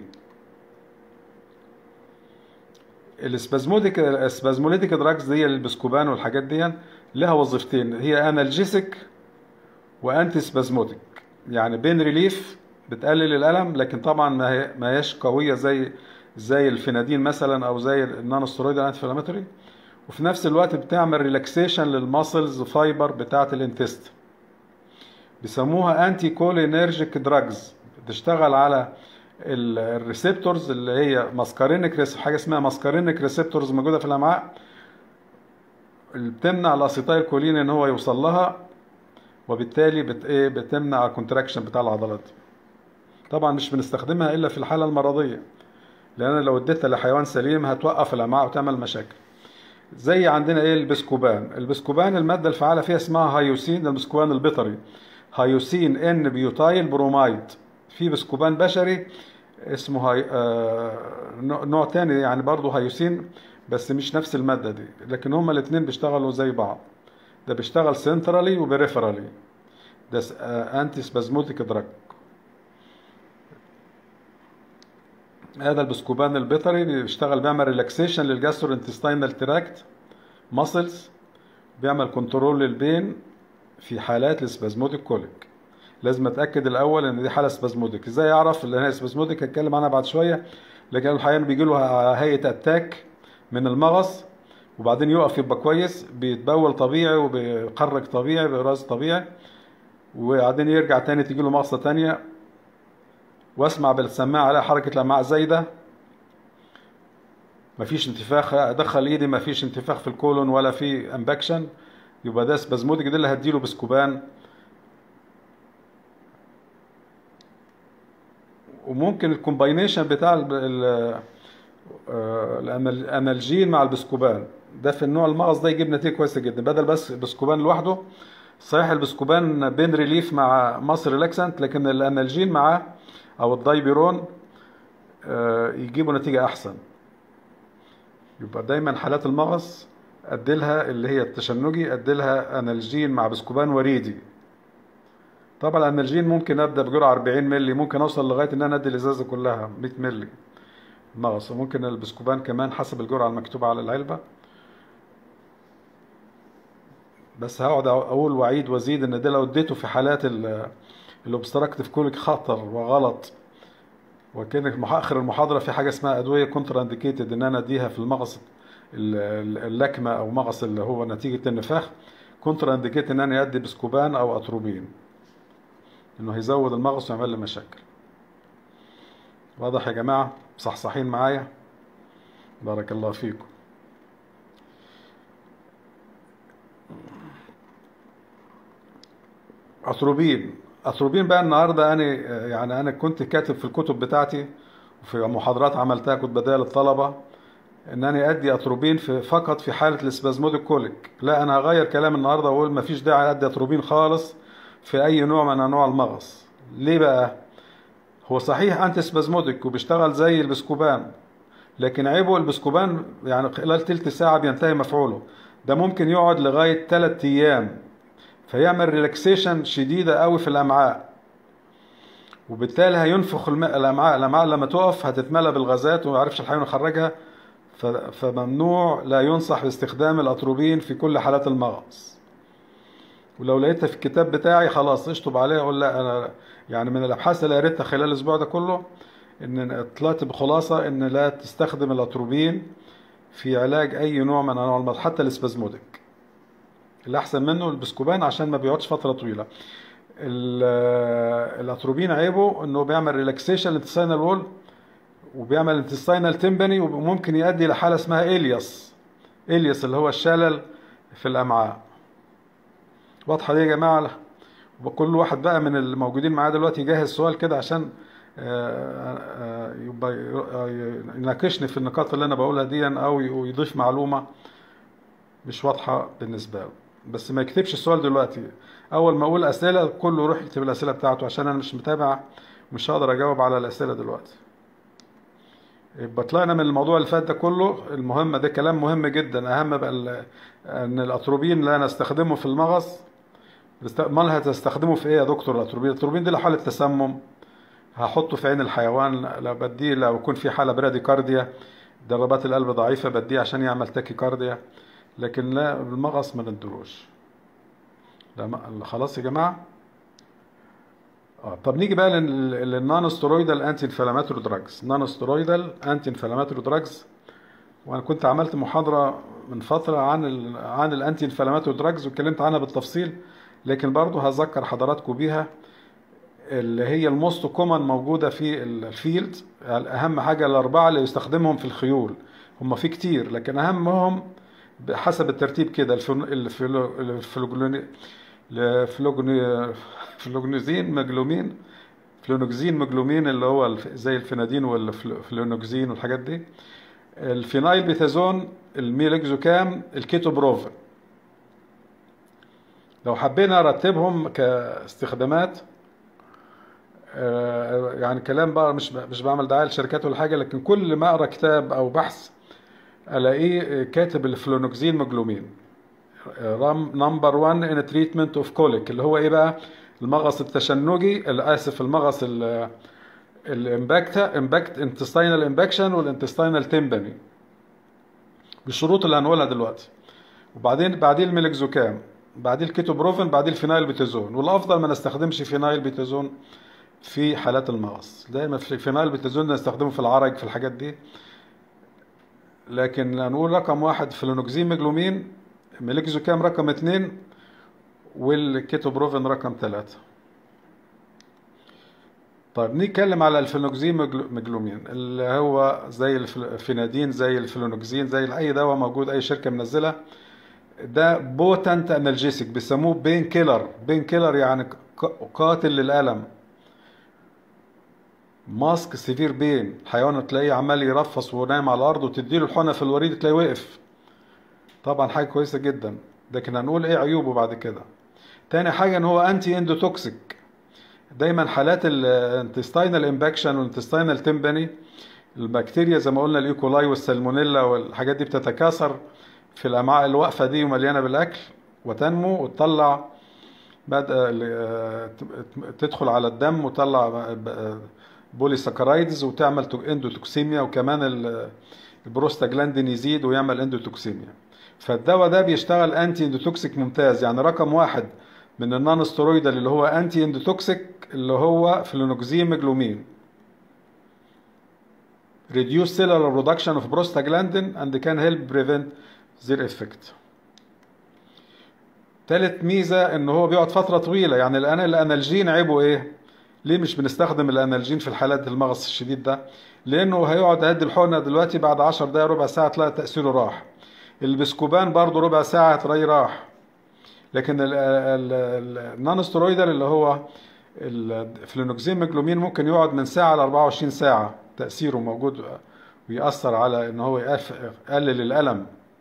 السبازموديك السبازموليتيك دراجز دي البسكوبان والحاجات دي لها وظيفتين هي انالجيسك وانتي سبازموديك يعني بين ريليف بتقلل الالم لكن طبعا ما هي ما هياش قويه زي زي الفينادين مثلا او زي النانو ستيرويد انتي انفلاماتوري وفي نفس الوقت بتعمل ريلاكسيشن للماسلز فايبر بتاعه الانتست بيسموها انتي كولينرجيك دراجز بتشتغل على الريسبتورز اللي هي ماسكارينيك حاجه اسمها ماسكارينيك ريسبتورز موجوده في الامعاء اللي بتمنع الاسيتايل كولين ان هو يوصل لها وبالتالي بت ايه بتمنع الكونتراكشن بتاع العضلات طبعا مش بنستخدمها الا في الحاله المرضيه لان لو اديتها لحيوان سليم هتوقف الامعاء وتعمل مشاكل زي عندنا ايه البسكوبان البسكوبان الماده الفعاله فيها اسمها هايوسين ده البسكوبان البيطري هايوسين ان بيوتايل برومايد في بسكوبان بشري اسمه هاي آه نوع تاني يعني برضه هايوسين بس مش نفس المادة دي لكن هما الاتنين بيشتغلوا زي بعض ده بيشتغل سنترالي وبريفرالي ده آه انتي سبازموتيك دراج هذا البسكوبان البيطري بيشتغل بيعمل ريلاكسيشن للجاسترو انتستينال تراكت ماسلز بيعمل كنترول للبين في حالات السبازموتيك كوليك لازم اتاكد الاول ان دي حاله سبازموديك ازاي اعرف ان هي سبازموديك هتكلم عنها بعد شويه لكن الحقيقه بيجي له هيئه اتاك من المغص وبعدين يقف يبقى كويس بيتبول طبيعي وبيخرج طبيعي بإراز طبيعي وبعدين يرجع تاني تيجي له مغصة تانية واسمع بالسماعة عليها حركة الأمعاء زايدة مفيش انتفاخ ادخل ايدي مفيش انتفاخ في الكولون ولا في امباكشن يبقى ده سبازموديك ده اللي هديله بسكوبان وممكن الكومباينيشن بتاع الانالجين مع البسكوبان ده في النوع المغص ده يجيب نتيجه كويسه جدا بدل بس بسكوبان لوحده صحيح البسكوبان بين ريليف مع مصر ريلاكسنت لكن الانالجين معاه او الدايبيرون يجيبوا نتيجه احسن يبقى دايما حالات المغص اديلها اللي هي التشنجي اديلها انالجين مع بسكوبان وريدي طبعا الانالجين ممكن ابدا بجرعه 40 مللي ممكن اوصل لغايه ان انا ادي الازازه كلها 100 مللي مغص وممكن البسكوبان كمان حسب الجرعه المكتوبه على العلبه بس هقعد اقول واعيد وازيد ان ده لو اديته في حالات الاوبستراكتيف كوليك خطر وغلط وكان اخر المحاضره في حاجه اسمها ادويه كونترا انديكيتد ان انا اديها في المغص اللكمه او مغص اللي هو نتيجه النفاخ كونترا انديكيتد ان انا ادي بسكوبان او اتروبين انه هيزود المغص ويعمل لي مشاكل واضح يا جماعه صحصحين معايا بارك الله فيكم اتروبين اتروبين بقى النهارده انا يعني انا كنت كاتب في الكتب بتاعتي وفي محاضرات عملتها كنت بديها للطلبه ان انا ادي اتروبين في فقط في حاله الاسبازموديك كوليك لا انا هغير كلام النهارده واقول مفيش داعي ادي اتروبين خالص في اي نوع من انواع المغص ليه بقى هو صحيح انتي سبازموديك وبيشتغل زي البسكوبان لكن عيبه البسكوبان يعني خلال تلت ساعة بينتهي مفعوله ده ممكن يقعد لغاية 3 أيام فيعمل ريلاكسيشن شديدة قوي في الأمعاء وبالتالي هينفخ الأمعاء الأمعاء لما تقف هتتملى بالغازات وما يعرفش الحيوان يخرجها فممنوع لا ينصح باستخدام الأتروبين في كل حالات المغص ولو لقيتها في الكتاب بتاعي خلاص اشطب عليها اقول لا انا يعني من الابحاث اللي قريتها خلال الاسبوع ده كله ان طلعت بخلاصه ان لا تستخدم الاتروبين في علاج اي نوع من انواع المرض حتى الاسبازموديك اللي احسن منه البسكوبان عشان ما بيقعدش فتره طويله ال- الاتروبين عيبه انه بيعمل ريلاكسيشن للانتستينال وول وبيعمل انتستينال تمبني وممكن يؤدي لحاله اسمها الياس الياس اللي هو الشلل في الامعاء واضحه دي يا جماعه وكل واحد بقى من الموجودين معايا دلوقتي يجهز سؤال كده عشان آه، آه، يبقى ي- يناقشني في النقاط اللي انا بقولها دي او ي- يضيف معلومه مش واضحه بالنسبه له بس ما يكتبش السؤال دلوقتي اول ما اقول اسئله كله يروح يكتب الاسئله بتاعته عشان انا مش متابع مش هقدر اجاوب على الاسئله دلوقتي يبقى طلعنا من الموضوع اللي فات ده كله المهم ده كلام مهم جدا اهم بقى ال- ان الاتروبين لا نستخدمه في المغص بست- امال هتستخدمه في ايه يا دكتور الاتروبين الاتروبين دي لو حاله تسمم هحطه في عين الحيوان لو بديه لو يكون في حاله براديكارديا ضربات القلب ضعيفه بديه عشان يعمل تاكيكارديا لكن لا بالمغص ما ندروش لا ما- خلاص يا جماعه اه طب نيجي بقى للنون ستيرويدال انتي انفلاماتوري دراجز نون ستيرويدال انتي انفلاماتوري دراجز وانا كنت عملت محاضره من فتره عن ال عن الانتي انفلاماتوري دراجز واتكلمت عنها بالتفصيل لكن برضه هذكر حضراتكم بيها اللي هي الموست كومن موجوده في الفيلد اهم حاجه الاربعه اللي يستخدمهم في الخيول هم في كتير لكن اهمهم حسب الترتيب كده الفلو- الفلو- الفلوجلوني الفلوجني- فلوجنوزين مجلومين فلونوكسين مجلومين اللي هو الف- زي الفنادين والفلونوكسين والحاجات دي الفينايل بيتازون الميلكزوكام الكيتوبروفين لو حبينا نرتبهم كاستخدامات آه، يعني كلام بقى مش مش بعمل دعايه لشركات ولا حاجه لكن كل ما اقرا كتاب او بحث الاقيه كاتب الفلونوكسين مجلومين نمبر 1 ان تريتمنت اوف كوليك اللي هو ايه بقى المغص التشنجي اسف المغص الامباكت امباكت انتستينال امباكشن والانتستينال تمبني بالشروط اللي هنقولها دلوقتي وبعدين بعدين الميلكزوكام بعدين الكيتوبروفين بعدين الفينايل بيتازون والافضل ما نستخدمش فينايل بيتازون في حالات المغص دايما في فينايل بيتازون نستخدمه في العرج في الحاجات دي لكن هنقول رقم واحد فلونوكسين مجلومين ميلكزوكام رقم اتنين والكيتوبروفين رقم ثلاثة طيب نتكلم على الفلونوكسين مجلو- مجلومين اللي هو زي الفل- الفينادين زي الفلونوكسين زي اي دواء موجود اي شركه منزلها ده بوتنت انالجيسيك بيسموه بين كيلر بين كيلر يعني ق- قاتل للالم ماسك سيفير بين حيوان تلاقيه عمال يرفص ونايم على الارض وتديله الحقنه في الوريد تلاقيه وقف طبعا حاجه كويسه جدا لكن هنقول ايه عيوبه بعد كده تاني حاجه ان هو انتي اندوتوكسيك دايما حالات الانتستينال امباكشن والانتستينال تمبني البكتيريا زي ما قلنا الايكولاي والسالمونيلا والحاجات دي بتتكاثر في الامعاء الواقفه دي ومليانه بالاكل وتنمو وتطلع بدأ ال- تدخل على الدم وتطلع بولي ساكرايدز وتعمل تو- اندوتوكسيميا وكمان ال- البروستاجلاندين يزيد ويعمل اندوتوكسيميا فالدواء ده بيشتغل انتي اندوتوكسيك ممتاز يعني رقم واحد من النون ستيرويدال اللي هو انتي اندوتوكسيك اللي هو فلونوكسين مجلومين reduce cellular production of prostaglandin and can help prevent their effect تالت ميزة ان هو بيقعد فترة طويلة يعني الان الانالجين عيبه ايه ليه مش بنستخدم الانالجين في الحالات المغص الشديد ده لانه هيقعد هدي الحقنة دلوقتي بعد 10 دقايق ربع ساعة تلاقي تأثيره راح البسكوبان برضه ربع ساعة هتلاقيه راح لكن النون ستيرويدال اللي هو الفلونوكسين مجلومين ممكن يقعد من ساعة ل 24 ساعة تأثيره موجود ويأثر على ان هو يقف- يقلل الألم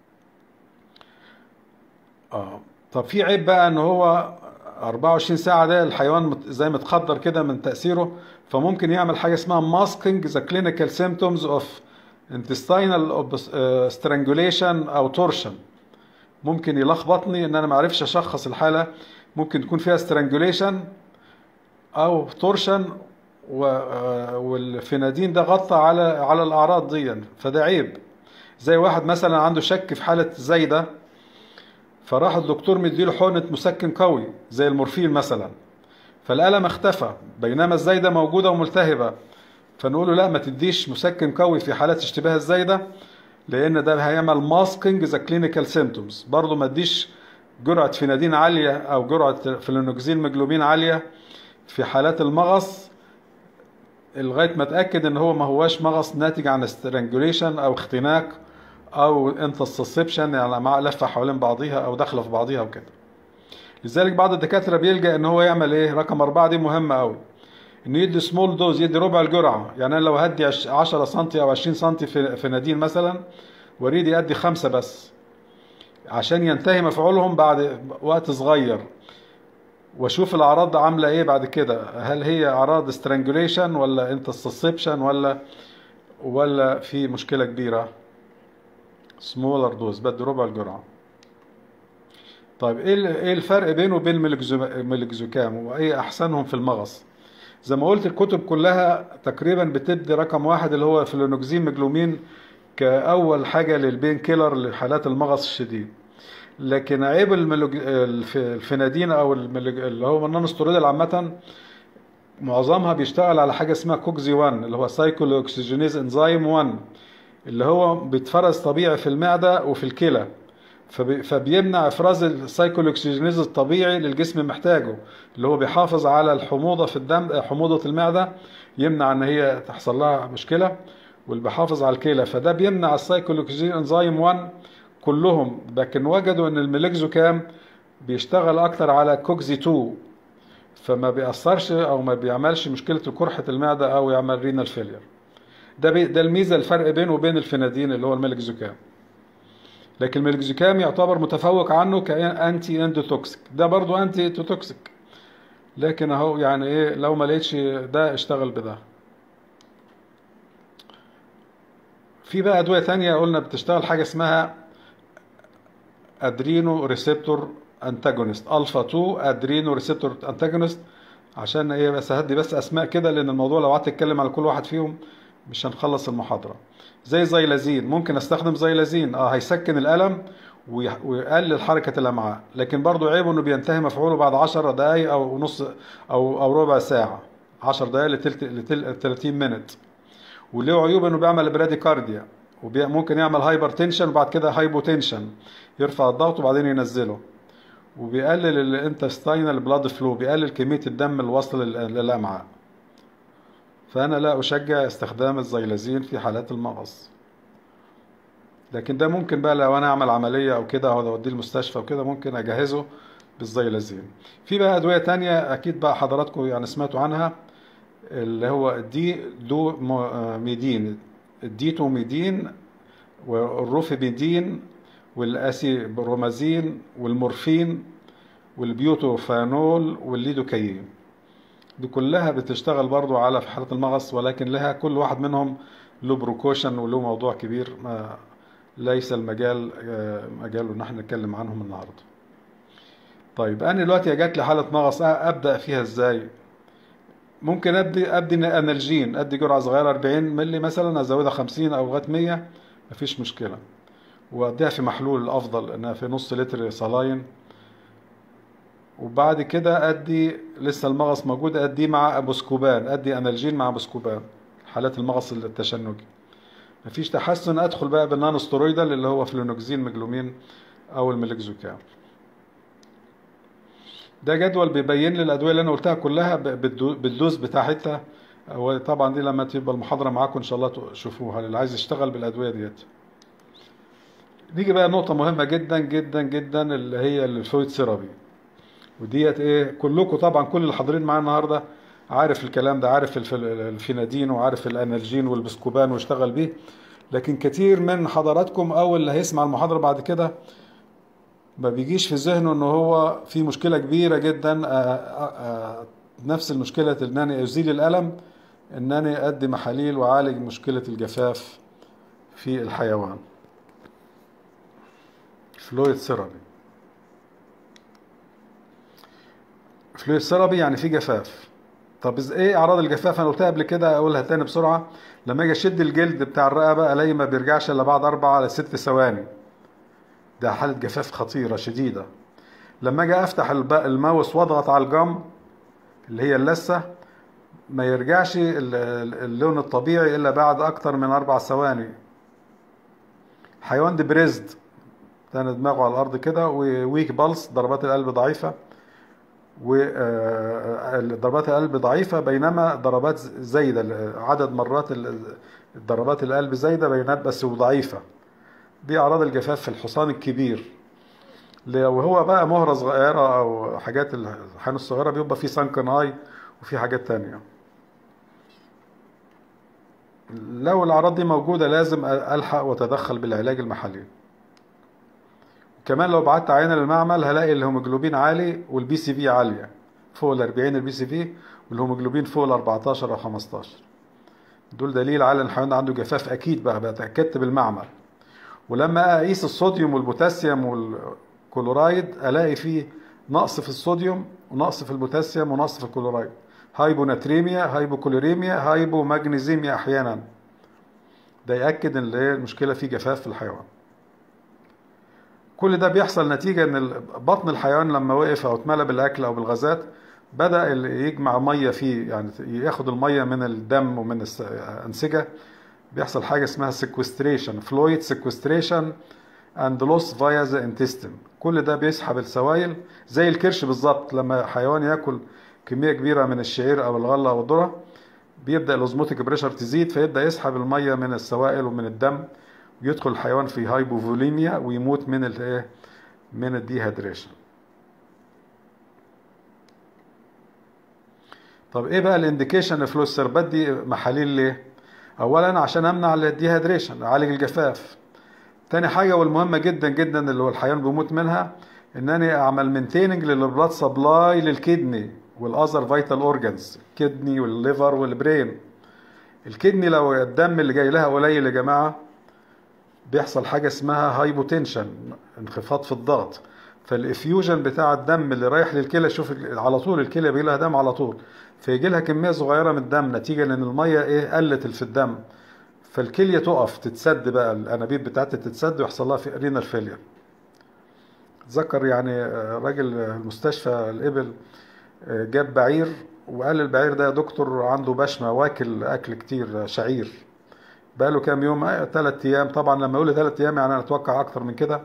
اه طب في عيب بقى ان هو 24 ساعة ده الحيوان مت- زي متخدر كده من تأثيره فممكن يعمل حاجة اسمها masking the clinical symptoms of intestinal obs- آه، strangulation أو torsion ممكن يلخبطني ان انا ما اعرفش اشخص الحالة ممكن تكون فيها strangulation او torsion و- آه، والفينادين ده غطى على على الاعراض دي فده عيب زي واحد مثلا عنده شك في حالة زايدة فراح الدكتور مديله حقنة مسكن قوي زي المورفين مثلا فالألم اختفى بينما الزايدة موجودة وملتهبة فنقول له لا ما تديش مسكن قوي في حالات اشتباه الزايدة لأن ده هيعمل ماسكينج ذا كلينيكال سيمتومز برضه ما تديش جرعة فينادين عالية أو جرعة فلونوكسين مجلوبين عالية في حالات المغص لغاية ما اتأكد إن هو ما هواش مغص ناتج عن استرانجوليشن أو اختناق أو انتسسبشن يعني مع لفة حوالين بعضيها أو داخلة في بعضيها وكده لذلك بعض الدكاترة بيلجأ إن هو يعمل إيه رقم أربعة دي مهمة أوي إنه يدي سمول دوز يدي ربع الجرعة يعني أنا لو هدي 10 سم أو 20 سم في فنادين مثلا وريد يدي خمسة بس عشان ينتهي مفعولهم بعد وقت صغير واشوف الاعراض عامله ايه بعد كده هل هي اعراض استرانجوليشن ولا انتسسبشن ولا ولا في مشكله كبيره سمولر دوز بدي ربع الجرعه طيب ايه ايه الفرق بينه وبين الميلكزوكام وايه احسنهم في المغص زي ما قلت الكتب كلها تقريبا بتدي رقم واحد اللي هو فلونوكسين مجلومين كاول حاجه للبين كيلر لحالات المغص الشديد لكن عيب الملوج... الفنادين او الملوج... اللي هو النون ستيرويدال عامه معظمها بيشتغل على حاجه اسمها كوكزي 1 اللي هو سايكل اوكسجينيز انزيم 1 اللي هو بيتفرز طبيعي في المعده وفي الكلى فبي... فبيمنع افراز السايكل اوكسجينيز الطبيعي اللي الجسم محتاجه اللي هو بيحافظ على الحموضه في الدم حموضه المعده يمنع ان هي تحصل لها مشكله واللي بيحافظ على الكلى فده بيمنع السايكل اوكسجين انزيم 1 كلهم لكن وجدوا ان الميلكزوكام بيشتغل اكتر على كوكزي 2 فما بيأثرش او ما بيعملش مشكله قرحه المعده او يعمل رينال فيلير ده بي ده الميزه الفرق بينه وبين الفنادين اللي هو الميلكزوكام لكن الميلكزوكام يعتبر متفوق عنه كانتي اندوتوكسيك ده برضو انتي توكسيك لكن اهو يعني ايه لو ما لقيتش ده اشتغل بده في بقى ادويه تانية قلنا بتشتغل حاجه اسمها ادرينو ريسبتور انتاجونست الفا 2 ادرينو ريسبتور انتاجونست عشان ايه بس هدي بس اسماء كده لان الموضوع لو قعدت اتكلم على كل واحد فيهم مش هنخلص المحاضره زي زيلازين ممكن استخدم زيلازين اه هيسكن الالم ويقلل حركه الامعاء لكن برضو عيبه انه بينتهي مفعوله بعد 10 دقائق او نص او او ربع ساعه 10 دقائق لتلت لتل 30 مينت وله عيوب انه بيعمل براديكارديا وممكن يعمل هايبر تنشن وبعد كده هايبوتنشن يرفع الضغط وبعدين ينزله وبيقلل الانتستينال بلاد فلو بيقلل كميه الدم الواصل للامعاء فانا لا اشجع استخدام الزيلازين في حالات المغص لكن ده ممكن بقى لو انا اعمل عمليه او كده او اوديه المستشفى وكده ممكن اجهزه بالزيلازين في بقى ادويه تانية اكيد بقى حضراتكم يعني سمعتوا عنها اللي هو الدي دو ميدين الديتوميدين والروفيبيدين والاسيبرومازين والمورفين والبيوتوفانول والليدوكايين دي كلها بتشتغل برضو على في حالة المغص ولكن لها كل واحد منهم له بروكوشن وله موضوع كبير ما ليس المجال مجاله ان احنا نتكلم عنهم النهارده طيب انا دلوقتي جات لي حاله مغص ابدا فيها ازاي ممكن ادي ادي انالجين ادي جرعه صغيره 40 مللي مثلا ازودها 50 او لغايه 100 مفيش مشكله واديها في محلول الافضل انها في نص لتر صلاين وبعد كده ادي لسه المغص موجود اديه مع بوسكوبان ادي انالجين مع بوسكوبان حالات المغص التشنجي مفيش تحسن ادخل بقى بالنانو ستيرويدال اللي هو فلونوكسين مجلومين او الميلكزوكام ده جدول بيبين لي الادويه اللي انا قلتها كلها بالدوز بتاعتها وطبعا دي لما تبقى المحاضره معاكم ان شاء الله تشوفوها اللي عايز يشتغل بالادويه ديت نيجي بقى نقطه مهمه جدا جدا جدا اللي هي الفلويد ثيرابي وديت ايه كلكم طبعا كل اللي حاضرين معانا النهارده عارف الكلام ده عارف الفينادين وعارف الانالجين والبسكوبان واشتغل بيه لكن كتير من حضراتكم او اللي هيسمع المحاضره بعد كده ما بيجيش في ذهنه ان هو في مشكله كبيره جدا آآ آآ نفس المشكله ان انا ازيل الالم ان انا ادي محاليل واعالج مشكله الجفاف في الحيوان فلويد ثيرابي فلويد ثيرابي يعني في جفاف طب ايه اعراض الجفاف انا قلتها قبل كده اقولها تاني بسرعه لما اجي اشد الجلد بتاع الرقبه الاقي ما بيرجعش الا بعد اربع على ست ثواني ده حالة جفاف خطيرة شديدة لما اجي افتح الب- الماوس واضغط على الجم اللي هي اللثة ما يرجعش ال- ال- اللون الطبيعي الا بعد اكتر من اربع ثواني حيوان دبريزد تاني دماغه على الارض كده وويك بالس ضربات القلب ضعيفة وضربات القلب ضعيفة بينما ضربات زايدة عدد مرات ال- ضربات القلب زايدة بينما بس وضعيفة دي أعراض الجفاف في الحصان الكبير لو هو بقى مهرة صغيرة أو حاجات الحيوان الصغيرة بيبقى فيه سانكن اي وفي حاجات تانية لو الأعراض دي موجودة لازم ألحق وأتدخل بالعلاج المحلي كمان لو بعت عينة للمعمل هلاقي الهيموجلوبين عالي والبي سي في عالية فوق ال 40 البي سي في والهيموجلوبين فوق ال 14 أو 15 دول دليل على ان الحيوان ده عنده جفاف اكيد بقى بقى اتاكدت بالمعمل ولما اقيس الصوديوم والبوتاسيوم والكلورايد الاقي فيه نقص في الصوديوم ونقص في البوتاسيوم ونقص في الكلورايد هايبوناتريميا هايبوكوليريميا هايبومagنيزيميا احيانا ده ياكد ان ايه المشكله في جفاف في الحيوان كل ده بيحصل نتيجه ان ال- بطن الحيوان لما وقف او اتملى بالاكل او بالغازات بدا ال- يجمع ميه فيه يعني ياخد الميه من الدم ومن الس- الانسجه بيحصل حاجه اسمها sequestration فلويد sequestration and loss via the intestine كل ده بيسحب السوائل زي الكرش بالظبط لما حيوان ياكل كميه كبيره من الشعير او الغله او الذره بيبدا الاوزموتيك بريشر تزيد فيبدا يسحب الميه من السوائل ومن الدم ويدخل الحيوان في هايبوفوليميا ويموت من الايه من الديهيدريشن طب ايه بقى الانديكيشن في السربات دي محاليل ليه اولا عشان امنع الديهيدريشن اعالج الجفاف تاني حاجه والمهمه جدا جدا اللي هو الحيوان بيموت منها ان انا اعمل مينتيننج للبلاد سبلاي للكدني والاذر فيتال اورجانز الكدني والليفر والبرين الكدني لو الدم اللي جاي لها قليل يا جماعه بيحصل حاجه اسمها هايبوتنشن انخفاض في الضغط فالافيوجن بتاع الدم اللي رايح للكلى شوف على طول الكلى بيجي لها دم على طول فيجي لها كميه صغيره من الدم نتيجه لان الميه ايه قلت في الدم فالكليه تقف تتسد بقى الانابيب بتاعتها تتسد ويحصل لها رينال فيلير اتذكر يعني راجل المستشفى الابل جاب بعير وقال البعير ده يا دكتور عنده بشمه واكل اكل كتير شعير بقاله كام يوم ثلاث ايام طبعا لما يقول ثلاث ايام يعني انا اتوقع اكتر من كده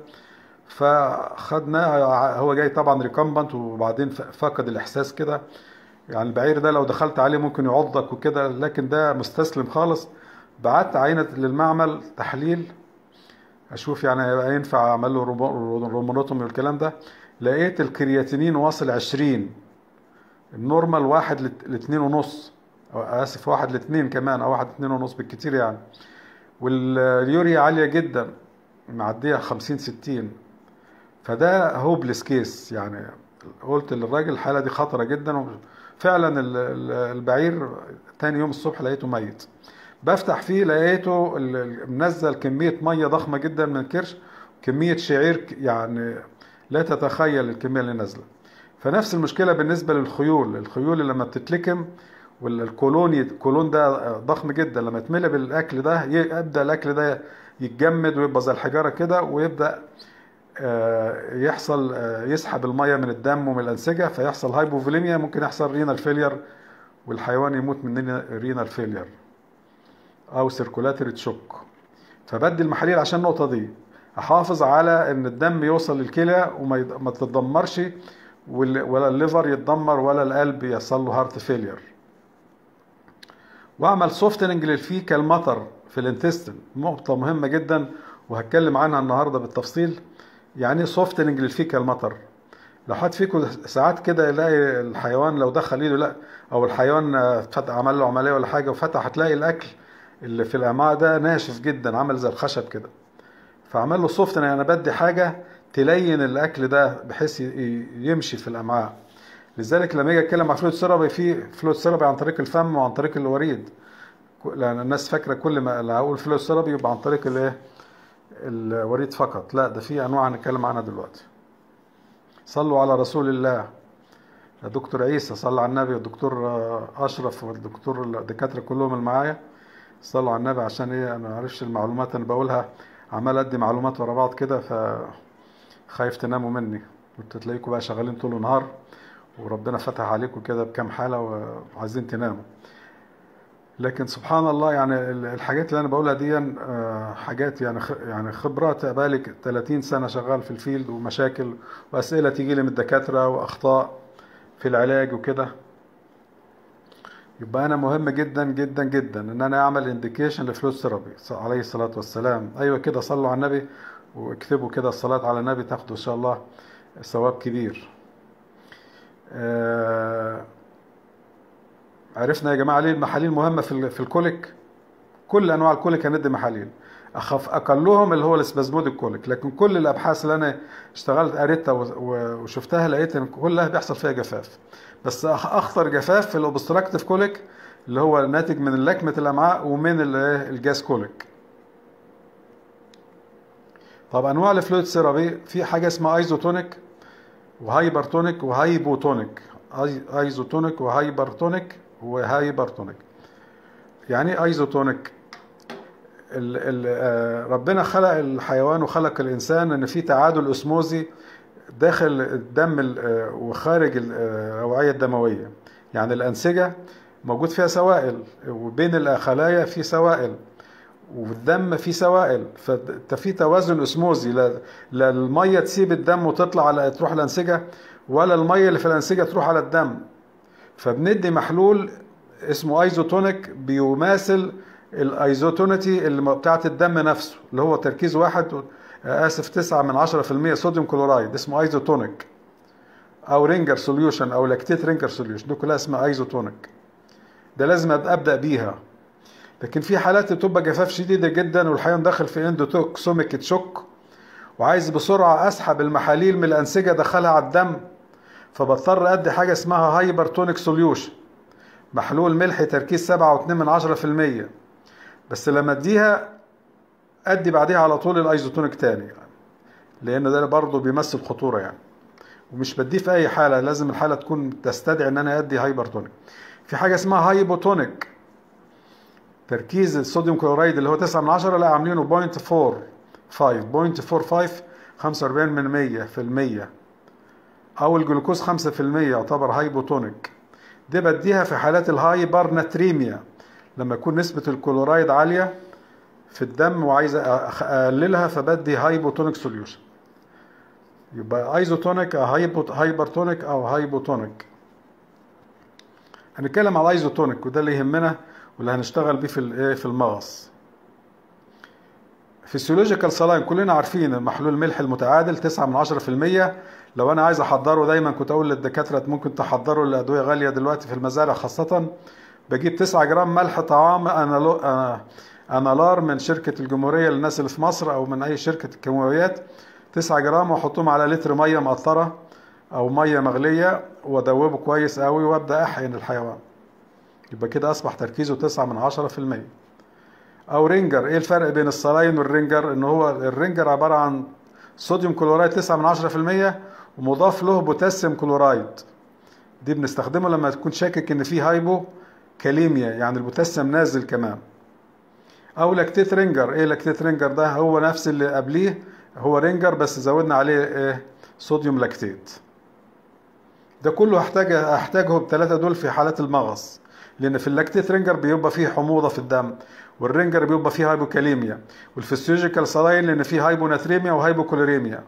فخدناه هو جاي طبعا ريكمبنت وبعدين فقد الاحساس كده يعني البعير ده لو دخلت عليه ممكن يعضك وكده لكن ده مستسلم خالص بعت عينة للمعمل تحليل اشوف يعني هيبقى ينفع اعمل له رومونوتومي والكلام ده لقيت الكرياتينين واصل 20 النورمال واحد لاتنين ونص أو اسف واحد لاتنين كمان او واحد اتنين ونص بالكتير يعني واليوريا عالية جدا معدية خمسين ستين فده هوبلس كيس يعني قلت للراجل الحالة دي خطرة جدا فعلا البعير تاني يوم الصبح لقيته ميت بفتح فيه لقيته منزل كمية مية ضخمة جدا من الكرش كمية شعير يعني لا تتخيل الكمية اللي نازلة فنفس المشكلة بالنسبة للخيول الخيول اللي لما بتتلكم والكولون الكولون ده ضخم جدا لما يتملى بالاكل ده يبدا الاكل ده يتجمد ويبقى زي الحجاره كده ويبدا يحصل يسحب الميه من الدم ومن الانسجه فيحصل هايبوفوليميا ممكن يحصل رينال فيلير والحيوان يموت من رينال فيلير او سيركولاتري تشوك فبدي المحاليل عشان النقطه دي احافظ على ان الدم يوصل للكلى وما تتدمرش ولا الليفر يتدمر ولا القلب يحصل له هارت فيلير واعمل سوفتننج للفيكال ماتر في الانتستين نقطة مهمة جدا وهتكلم عنها النهاردة بالتفصيل يعني ايه سوفتننج للفيكال ماتر لو حد فيكم ساعات كده يلاقي الحيوان لو دخل ايده لا او الحيوان فتح عمل له عملية ولا حاجة وفتح هتلاقي الاكل اللي في الامعاء ده ناشف جدا عمل زي الخشب كده فعمل له سوفتنج انا بدي حاجة تلين الاكل ده بحيث يمشي في الامعاء لذلك لما اجي اتكلم عن فلويد سيرابي في فلويد سيرابي عن طريق الفم وعن طريق الوريد لان الناس فاكره كل ما هقول فلويد سيرابي يبقى عن طريق الايه الوريد فقط لا ده في انواع هنتكلم عنها دلوقتي صلوا على رسول الله يا دكتور عيسى صلى على النبي والدكتور اشرف والدكتور الدكاتره كلهم اللي معايا صلوا على النبي عشان ايه انا ما عرفش المعلومات انا بقولها عمال ادي معلومات ورا بعض كده ف خايف تناموا مني وانتوا تلاقيكم بقى شغالين طول النهار وربنا فتح عليكم كده بكام حالة وعايزين تناموا لكن سبحان الله يعني ال- الحاجات اللي انا بقولها دي آه، حاجات يعني خ- يعني خبرات بقالي 30 سنة شغال في الفيلد ومشاكل واسئلة تيجي لي من الدكاترة واخطاء في العلاج وكده يبقى انا مهم جدا جدا جدا ان انا اعمل انديكيشن لفلويد ثيرابي عليه الصلاه والسلام ايوه كده صلوا على النبي واكتبوا كده الصلاه على النبي تاخدوا ان شاء الله ثواب كبير آه، عرفنا يا جماعه ليه المحاليل مهمه في ال- في الكوليك كل انواع الكوليك هندي محاليل اخف اقلهم اللي هو الاسبازموديك كوليك لكن كل الابحاث اللي انا اشتغلت قريتها و- و- وشفتها لقيت ان كلها بيحصل فيها جفاف بس أخ- اخطر جفاف في الاوبستراكتيف كوليك اللي هو ناتج من لكمه الامعاء ومن ال- إيه الجاز كوليك طب انواع الفلويد ثيرابي في حاجه اسمها ايزوتونيك وهايبرتونيك وهايبوتونيك أي- ايزوتونيك وهايبرتونيك وهايبرتونيك يعني ايه ايزوتونيك ال ال آه، ربنا خلق الحيوان وخلق الانسان ان في تعادل اسموزي داخل الدم ال- آه، وخارج ال- آه، الاوعيه الدمويه يعني الانسجه موجود فيها سوائل وبين الخلايا في سوائل والدم فيه سوائل فانت في توازن اسموزي لا لا الميه تسيب الدم وتطلع على تروح الانسجه ولا الميه اللي في الانسجه تروح على الدم فبندي محلول اسمه ايزوتونيك بيماثل الايزوتونيتي اللي بتاعت الدم نفسه اللي هو تركيز واحد آه، اسف تسعة من عشرة في المية صوديوم كلورايد اسمه ايزوتونيك او رينجر سوليوشن او لاكتيت رينجر سوليوشن دي كلها اسمها ايزوتونيك ده لازم أبقى ابدا بيها لكن في حالات بتبقى جفاف شديده جدا والحيوان داخل في اندوتوكسوميك تشوك وعايز بسرعه اسحب المحاليل من الانسجه ادخلها على الدم فبضطر ادي حاجه اسمها هايبرتونيك سوليوشن محلول ملح تركيز سبعة واتنين من عشرة في المية بس لما اديها ادي بعديها على طول الايزوتونيك تاني لان ده برضه بيمثل خطوره يعني ومش بديه في اي حاله لازم الحاله تكون تستدعي ان انا ادي هايبرتونيك في حاجه اسمها هايبوتونيك تركيز الصوديوم كلورايد اللي هو 9 من 10 لا عاملينه 0.45 0.45 45 من 100 في المية او الجلوكوز 5% يعتبر هايبوتونيك دي بديها في حالات الهايبر ناتريميا لما يكون نسبة الكلورايد عالية في الدم وعايز أخ- اقللها فبدي هايبوتونيك سوليوشن يبقى ايزوتونيك او هايبو- هايبرتونيك او هايبوتونيك هنتكلم على الايزوتونيك وده اللي يهمنا واللي هنشتغل بيه في الايه في المغص فيسيولوجيكال سلاين كلنا عارفين المحلول الملح المتعادل 9 من 10% لو انا عايز احضره دايما كنت اقول للدكاتره ممكن تحضروا الادويه غاليه دلوقتي في المزارع خاصه بجيب 9 جرام ملح طعام أنالو... آه، انالار من شركه الجمهوريه للناس اللي في مصر او من اي شركه كيماويات 9 جرام واحطهم على لتر ميه مقطره او ميه مغليه وادوبه كويس قوي وابدا احقن الحيوان يبقى كده اصبح تركيزه 9 من 10% او رينجر ايه الفرق بين الصلاين والرينجر ان هو الرينجر عباره عن صوديوم كلورايد 9 من 10% ومضاف له بوتاسيوم كلورايد دي بنستخدمه لما تكون شاكك ان في هايبو كاليميا يعني البوتاسيوم نازل كمان او لاكتيت رينجر ايه لاكتيت رينجر ده هو نفس اللي قبليه هو رينجر بس زودنا عليه ايه صوديوم لاكتيت ده كله هحتاج احتاجه بثلاثه دول في حالات المغص لان في اللاكتيت رينجر بيبقى فيه حموضه في الدم والرينجر بيبقى فيه هايبوكاليميا والفسيولوجيكال سلاين لان فيه هايبوناتريميا وهايبوكوليريميا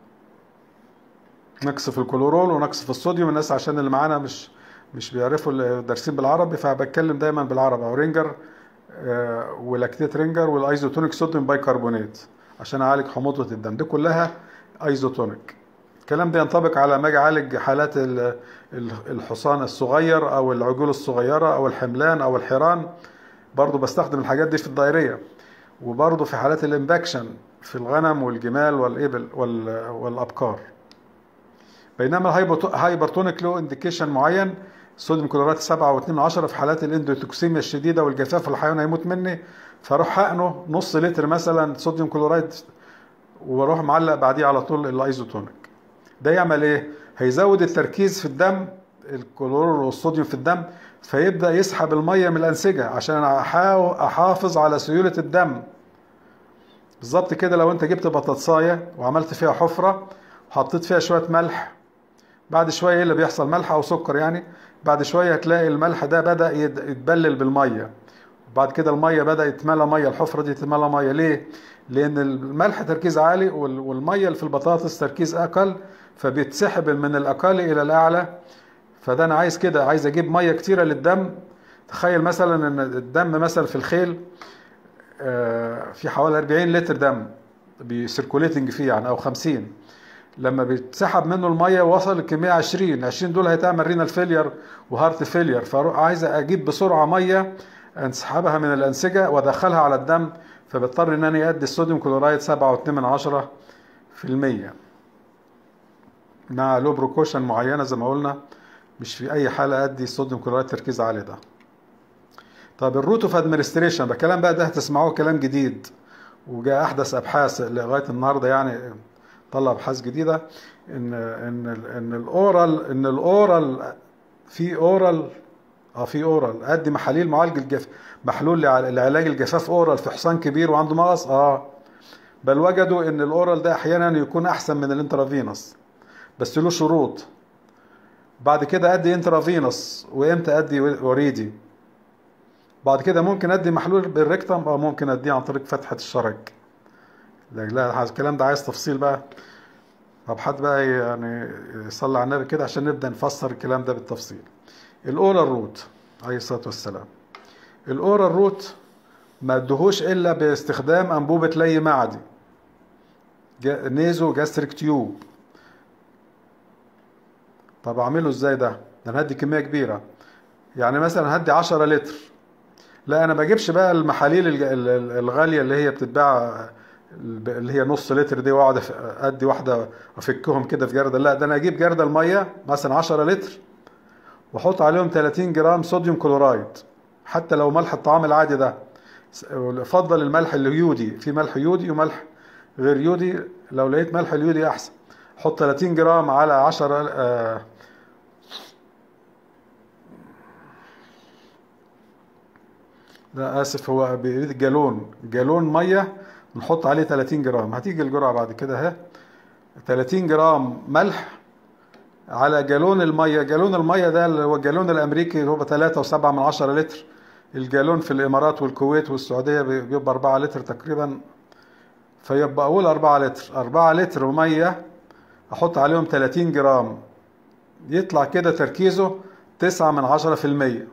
نقص في الكلورول ونقص في الصوديوم الناس عشان اللي معانا مش مش بيعرفوا الدارسين بالعربي فبتكلم دايما بالعربي او رينجر آه، ولاكتيت رينجر والايزوتونيك صوديوم بايكربونات عشان اعالج حموضه الدم دي كلها ايزوتونيك الكلام ده ينطبق على ما اجي اعالج حالات ال- ال- الحصان الصغير او العجول الصغيره او الحملان او الحيران برضو بستخدم الحاجات دي في الدائريه وبرضو في حالات الانفكشن في الغنم والجمال والابل وال- والابقار بينما الهايبوتو- هايبرتونيك له انديكيشن معين صوديوم كلورات 7 و2 من 10 في حالات الاندوتوكسيميا الشديده والجفاف والحيوان هيموت مني فاروح حقنه نص لتر مثلا صوديوم كلورايد واروح معلق بعديه على طول الايزوتونيك ده يعمل ايه هيزود التركيز في الدم الكلور والصوديوم في الدم فيبدا يسحب الميه من الانسجه عشان أحاو- احافظ على سيوله الدم بالظبط كده لو انت جبت بطاطسايه وعملت فيها حفره حطيت فيها شويه ملح بعد شويه ايه اللي بيحصل ملح او سكر يعني بعد شويه هتلاقي الملح ده بدا يد- يتبلل بالميه وبعد كده الميه بدا يتملى ميه الحفره دي تتملى ميه ليه لان الملح تركيز عالي وال- والميه اللي في البطاطس تركيز اقل فبيتسحب من الاقل الى الاعلى فده انا عايز كده عايز اجيب ميه كتيره للدم تخيل مثلا ان الدم مثلا في الخيل آه، في حوالي 40 لتر دم بيسيركوليتنج فيه يعني او 50 لما بيتسحب منه الميه وصل الكميه 20 20 دول هيتعمل رينال فيلير وهارت فيلير فعايز اجيب بسرعه ميه انسحبها من الانسجه وادخلها على الدم فبضطر ان انا ادي الصوديوم كلورايد 7.2 من عشرة في المية مع لو بروكوشن معينه زي ما قلنا مش في اي حاله ادي الصوديوم كلورايد تركيز عالي ده طب الروت اوف ادمنستريشن الكلام بقى ده هتسمعوه كلام جديد وجاء احدث ابحاث لغايه النهارده يعني طلع ابحاث جديده ان ان ان الاورال ان الاورال في اورال اه في اورال ادي محاليل معالج الجف محلول لع- لعلاج الجفاف اورال في حصان كبير وعنده مغص اه بل وجدوا ان الاورال ده احيانا يكون احسن من الانترافينوس بس له شروط بعد كده ادي انترافينوس وامتى ادي وريدي بعد كده ممكن ادي محلول بالريكتم او ممكن اديه عن طريق فتحه الشرج لا لا الكلام ده عايز تفصيل بقى طب حد بقى يعني يصلي على النبي كده عشان نبدا نفسر الكلام ده بالتفصيل الاورال روت عليه الصلاه والسلام الاورال روت ما ادهوش الا باستخدام انبوبه لي معدي جا- نيزو جاستريك تيوب طب اعمله ازاي ده ده انا هدي كميه كبيره يعني مثلا هدي 10 لتر لا انا ما بجيبش بقى المحاليل الج- ال- ال- الغاليه اللي هي بتتباع اللي هي نص لتر دي واقعد أف- ادي واحده افكهم كده في جردل لا ده انا اجيب جردل ميه مثلا 10 لتر واحط عليهم 30 جرام صوديوم كلورايد حتى لو ملح الطعام العادي ده س- افضل الملح اليودي في ملح يودي وملح غير يودي لو لقيت ملح اليودي احسن حط 30 جرام على 10 آه لا اسف هو بيريد جالون جالون ميه نحط عليه 30 جرام هتيجي الجرعه بعد كده اهي 30 جرام ملح على جالون الميه جالون الميه ده اللي هو الجالون الامريكي اللي هو 3.7 من 10 لتر الجالون في الامارات والكويت والسعوديه بيبقى 4 لتر تقريبا فيبقى اقول 4 لتر 4 لتر ميه احط عليهم 30 جرام يطلع كده تركيزه 9 من 10 في المية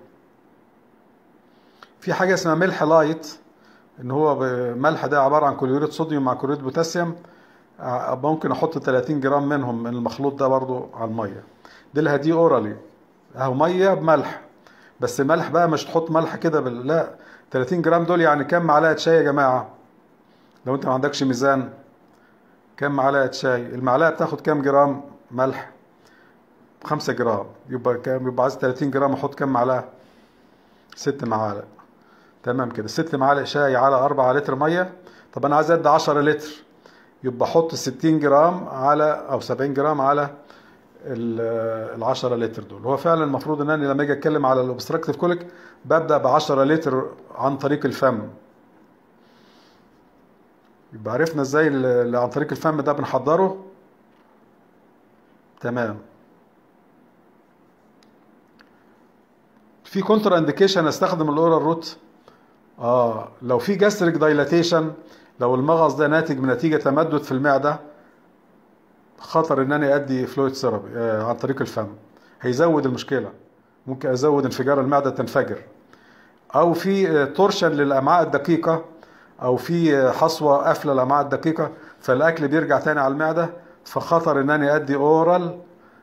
في حاجة اسمها ملح لايت ان هو ب- ملح ده عبارة عن كلوريد صوديوم مع كلوريد بوتاسيوم ع- ممكن احط 30 جرام منهم من المخلوط ده برضو على المية دي اللي هديه اورالي اهو مية بملح بس ملح بقى مش تحط ملح كده بال... لا 30 جرام دول يعني كام معلقة شاي يا جماعة لو انت ما عندكش ميزان كام معلقة شاي المعلقة بتاخد كام جرام ملح 5 جرام يبقى كام يبقى عايز 30 جرام احط كام معلقة ست معالق تمام كده ست معالق شاي على 4 لتر ميه طب انا عايز ادي 10 لتر يبقى احط 60 جرام على او 70 جرام على ال 10 لتر دول هو فعلا المفروض ان انا لما اجي اتكلم على الاوبستراكتيف كوليك ببدا ب 10 لتر عن طريق الفم يبقى عرفنا ازاي اللي عن طريق الفم ده بنحضره تمام في كونتر انديكيشن استخدم الاورال روت اه لو في جاستريك دايلاتيشن لو المغص ده ناتج من نتيجه تمدد في المعده خطر ان انا ادي فلويد سيرابي آه عن طريق الفم هيزود المشكله ممكن ازود انفجار المعده تنفجر او في تورشن للامعاء الدقيقه او في حصوه قافله الامعاء الدقيقه فالاكل بيرجع تاني على المعده فخطر ان انا ادي اورال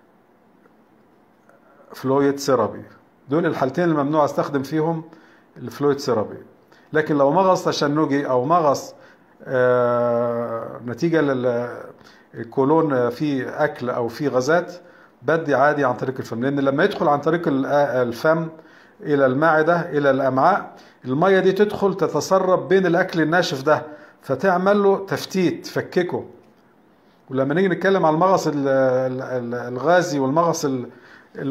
فلويد سيرابي دول الحالتين الممنوع استخدم فيهم الفلويد سيرابي لكن لو مغص تشنجي او مغص آه نتيجه للكولون فيه اكل او فيه غازات بدي عادي عن طريق الفم لان لما يدخل عن طريق الفم الى المعده الى الامعاء الميه دي تدخل تتسرب بين الاكل الناشف ده فتعمل له تفتيت تفككه ولما نيجي نتكلم على المغص الغازي والمغص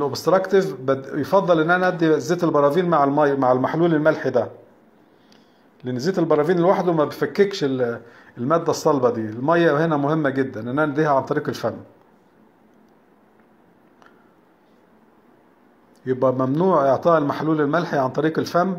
الاوبستراكتيف يفضل ان انا ادي زيت البرافيل مع المي مع المحلول الملحي ده لان زيت البرافين لوحده ما بيفككش ال- الماده الصلبه دي الميه هنا مهمه جدا ان انا نديها عن طريق الفم يبقى ممنوع اعطاء المحلول الملحي عن طريق الفم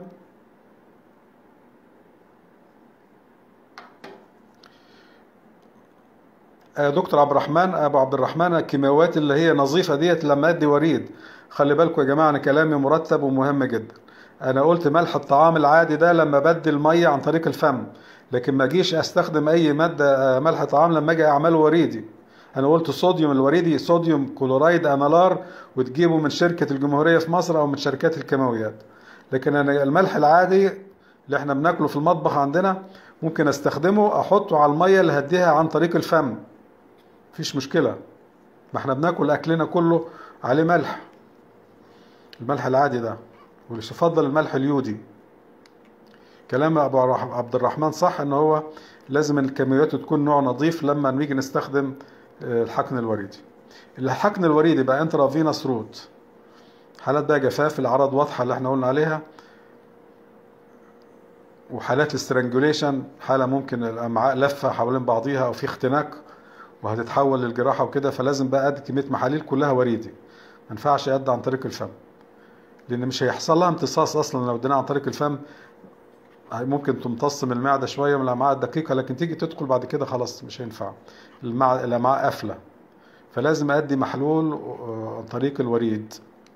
آه، دكتور عبد الرحمن ابو عبد الرحمن الكيماويات اللي هي نظيفه ديت لما ادي وريد خلي بالكم يا جماعه انا كلامي مرتب ومهم جدا انا قلت ملح الطعام العادي ده لما بدي الميه عن طريق الفم لكن ما اجيش استخدم اي ماده آه، ملح طعام لما اجي اعمله وريدي انا قلت صوديوم الوريدي صوديوم كلورايد انالار وتجيبه من شركه الجمهوريه في مصر او من شركات الكيماويات لكن انا الملح العادي اللي احنا بناكله في المطبخ عندنا ممكن استخدمه احطه على الميه اللي هديها عن طريق الفم مفيش مشكلة ما احنا بناكل اكلنا كله عليه ملح الملح العادي ده واللي يفضل الملح اليودي كلام ابو رح- عبد الرحمن صح ان هو لازم الكيماويات تكون نوع نظيف لما نيجي نستخدم آه، الحقن الوريدي الحقن الوريدي بقى انترافينوس روت حالات بقى جفاف الاعراض واضحه اللي احنا قلنا عليها وحالات الاسترانجوليشن حاله ممكن الامعاء لفه حوالين بعضيها او في اختناق وهتتحول للجراحه وكده فلازم بقى ادي كميه محاليل كلها وريدي ما ينفعش ادي عن طريق الفم لان مش هيحصل لها امتصاص اصلا لو اديناها عن طريق الفم هي- ممكن تمتص من المعده شويه من الامعاء الدقيقه لكن تيجي تدخل بعد كده خلاص مش هينفع المع... الامعاء قافله فلازم ادي محلول آه، عن طريق الوريد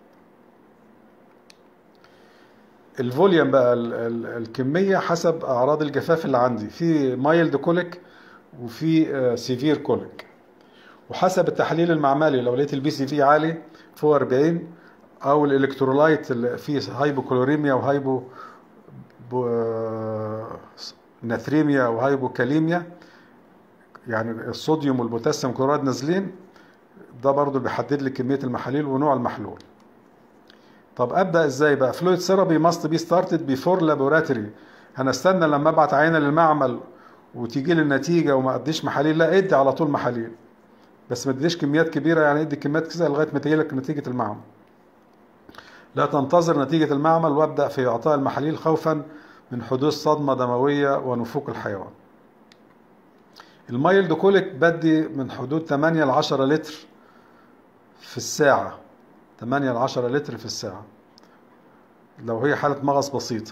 الفوليوم بقى ال... ال... الكميه حسب اعراض الجفاف اللي عندي في مايلد كوليك وفي سيفير كوليك وحسب التحليل المعملي لو لقيت البي سي في عالي فوق 40 او الالكترولايت اللي فيه هايبوكلوريميا وهايبو بو... ناثريميا وهايبوكاليميا يعني الصوديوم والبوتاسيوم كلوريد نازلين ده برضو بيحدد لي كميه المحاليل ونوع المحلول طب ابدا ازاي بقى فلويد ثيرابي ماست بي ستارتد بيفور لابوراتوري هنستنى لما ابعت عينه للمعمل وتيجي لي النتيجه وما اديش محاليل لا ادي على طول محاليل بس ما تديش كميات كبيره يعني ادي كميات كده لغايه ما تيجي لك نتيجه المعمل لا تنتظر نتيجه المعمل وابدا في اعطاء المحاليل خوفا من حدوث صدمه دمويه ونفوق الحيوان المايلد كوليك بدي من حدود 8 ل 10 لتر في الساعه 8 ل 10 لتر في الساعه لو هي حاله مغص بسيطه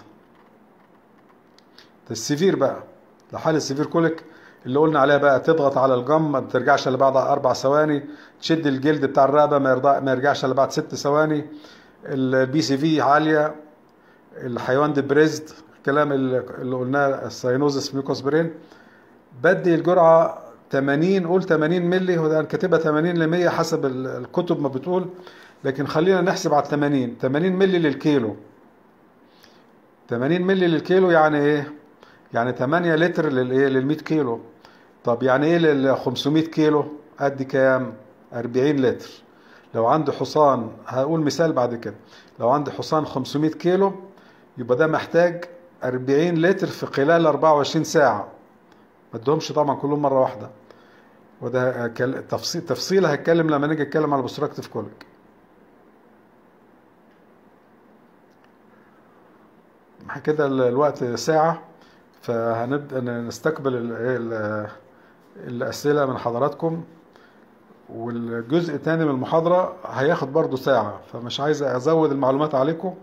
السيفير بقى لو حاله السيفير كوليك اللي قلنا عليها بقى تضغط على الجم ما ترجعش الا بعد اربع ثواني تشد الجلد بتاع الرقبه ما, يرضع ما يرجعش الا بعد ست ثواني البي سي في عاليه الحيوان ديبريزد الكلام اللي اللي قلناه الساينوزس ميوكوسبرين بدي الجرعه 80 قول 80 مللي هو ده انا كاتبها 80 ل 100 حسب ال- الكتب ما بتقول لكن خلينا نحسب على 80 80 مللي للكيلو 80 مللي للكيلو يعني ايه يعني 8 لتر للايه لل 100 كيلو طب يعني ايه لل 500 كيلو ادي كام 40 لتر لو عندي حصان هقول مثال بعد كده لو عندي حصان 500 كيلو يبقى ده محتاج 40 لتر في خلال 24 ساعة ما ادهمش طبعا كلهم مرة واحدة وده كل- تفصيل تفصيل هتكلم لما نيجي نتكلم على بوستراكتيف كوليك كده ال- الوقت ساعة فهنبدأ نستقبل ال- ال- الأسئلة من حضراتكم والجزء الثاني من المحاضرة هياخد برضو ساعة فمش عايز أزود المعلومات عليكم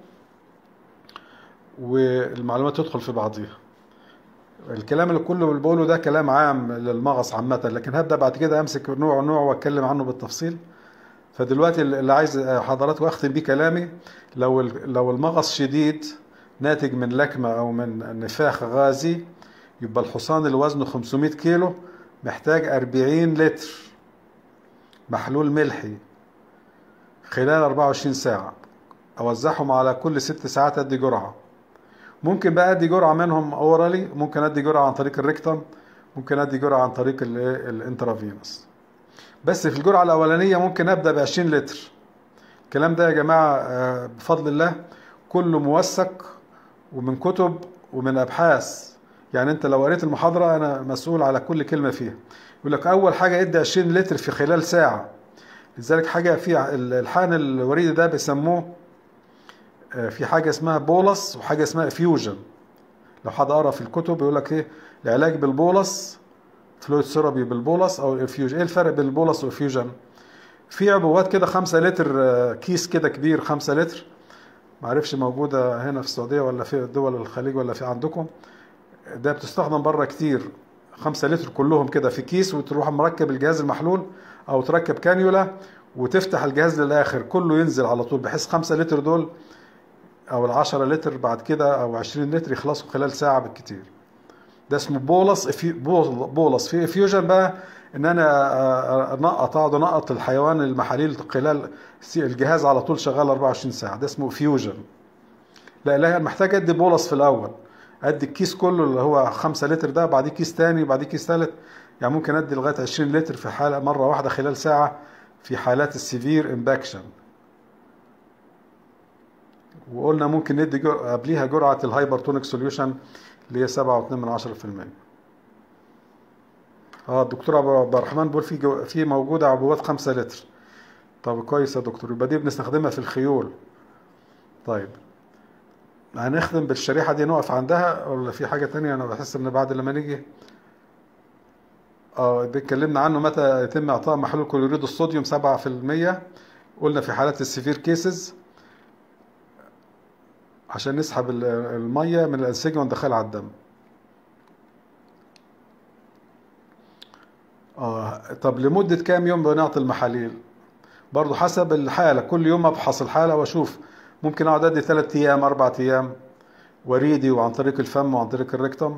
والمعلومات تدخل في بعضيها الكلام اللي كله اللي بقوله ده كلام عام للمغص عامة لكن هبدأ بعد كده أمسك نوع نوع وأتكلم عنه بالتفصيل فدلوقتي اللي عايز حضراتكم أختم بيه كلامي لو لو المغص شديد ناتج من لكمة أو من نفاخ غازي يبقى الحصان اللي وزنه 500 كيلو محتاج 40 لتر محلول ملحي خلال 24 ساعة أوزعهم على كل ست ساعات أدي جرعة ممكن بقى أدي جرعة منهم أورالي ممكن أدي جرعة عن طريق الريكتم ممكن أدي جرعة عن طريق الانترافينوس بس في الجرعة الأولانية ممكن أبدأ ب 20 لتر الكلام ده يا جماعة بفضل الله كله موثق ومن كتب ومن أبحاث يعني أنت لو قريت المحاضرة أنا مسؤول على كل كلمة فيها يقول لك أول حاجة ادي 20 لتر في خلال ساعة لذلك حاجة في الحقن الوريدي ده بيسموه في حاجة اسمها بولس وحاجة اسمها فيوجن لو حد قرا في الكتب يقول لك ايه العلاج بالبولس فلويد ثيرابي بالبولس او الانفيوجن ايه الفرق بين البولس والانفيوجن في عبوات كده 5 لتر آه، كيس كده كبير 5 لتر معرفش موجودة هنا في السعودية ولا في دول الخليج ولا في عندكم ده بتستخدم بره كتير 5 لتر كلهم كده في كيس وتروح مركب الجهاز المحلول او تركب كانيولا وتفتح الجهاز للاخر كله ينزل على طول بحيث 5 لتر دول او ال 10 لتر بعد كده او 20 لتر يخلصوا خلال ساعة بالكتير ده اسمه بولس إفي- بول- بولس في فيوجن بقى ان انا آه، انقط اقعد انقط الحيوان المحاليل خلال سي- الجهاز على طول شغال 24 ساعه ده اسمه فيوجن لا لا محتاج ادي بولس في الاول ادي الكيس كله اللي هو 5 لتر ده بعديه كيس تاني بعديه كيس تالت يعني ممكن ادي لغايه 20 لتر في حاله مره واحده خلال ساعه في حالات السيفير امباكشن وقلنا ممكن ندي جر... قبليها جرعه الهايبرتونيك سوليوشن اللي هي 7.2 من 10% اه الدكتور عبد الرحمن بيقول في جو... في موجوده عبوات 5 لتر طب كويس يا دكتور يبقى دي بنستخدمها في الخيول طيب هنخدم بالشريحه دي نقف عندها ولا في حاجه تانية انا بحس ان بعد لما نيجي اه اتكلمنا عنه متى يتم اعطاء محلول كلوريد الصوديوم 7% قلنا في حالات السيفير كيسز عشان نسحب ال- الميه من الانسجه وندخلها على الدم اه طب لمده كام يوم بنعطي المحاليل برضو حسب الحاله كل يوم ابحث الحاله واشوف ممكن اقعد ادي 3 ايام 4 ايام وريدي وعن طريق الفم وعن طريق الريكتم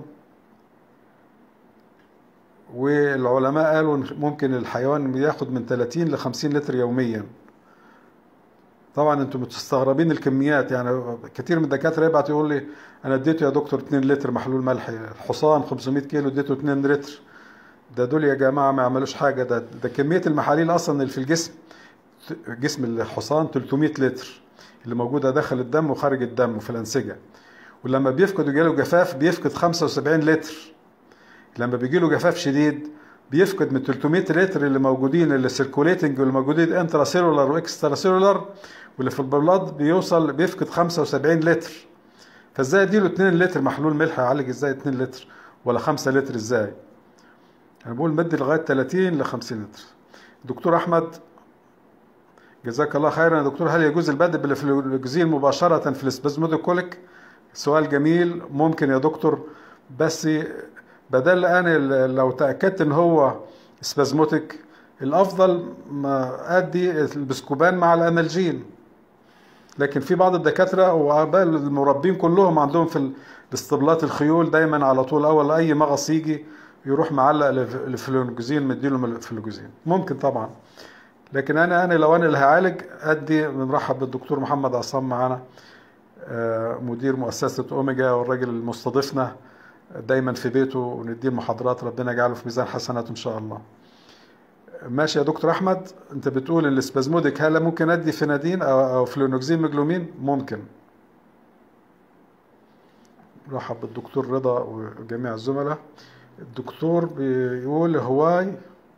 والعلماء قالوا إن ممكن الحيوان بياخد من 30 ل 50 لتر يوميا طبعا انتم مستغربين الكميات يعني كتير من الدكاتره يبعت يقول لي انا اديته يا دكتور 2 لتر محلول ملح الحصان 500 كيلو اديته 2 لتر ده دول يا جماعه ما يعملوش حاجه ده ده كميه المحاليل اصلا اللي في الجسم جسم الحصان 300 لتر اللي موجوده داخل الدم وخارج الدم وفي الانسجه ولما بيفقد ويجيله جفاف بيفقد 75 لتر لما بيجي له جفاف شديد بيفقد من 300 لتر اللي موجودين اللي سيركوليتنج واللي موجودين انترا سيلولار واكسترا سيلولار واللي في البلاد بيوصل بيفقد 75 لتر فازاي اديله 2 لتر محلول ملح يعالج ازاي 2 لتر ولا 5 لتر ازاي انا بقول مدي لغايه 30 ل 50 لتر دكتور احمد جزاك الله خيرا يا دكتور هل يجوز البدء بالفلوكسين مباشره في الاسبازموديك كوليك سؤال جميل ممكن يا دكتور بس بدل انا لو تاكدت ان هو سبازموتيك الافضل ما ادي البسكوبان مع الانالجين لكن في بعض الدكاتره وبال المربين كلهم عندهم في الاسطبلات الخيول دايما على طول اول اي مغص يجي يروح معلق الفلوجزين مديله الفلوجزين ممكن طبعا لكن انا انا لو انا اللي هعالج ادي بنرحب بالدكتور محمد عصام معانا مدير مؤسسه اوميجا والراجل المستضيفنا دايما في بيته ونديه محاضرات ربنا يجعله في ميزان حسناته ان شاء الله ماشي يا دكتور احمد انت بتقول ان السبازموديك هل ممكن ادي فينادين او او فلونوكسين مجلومين ممكن رحب بالدكتور رضا وجميع الزملاء الدكتور بيقول هواي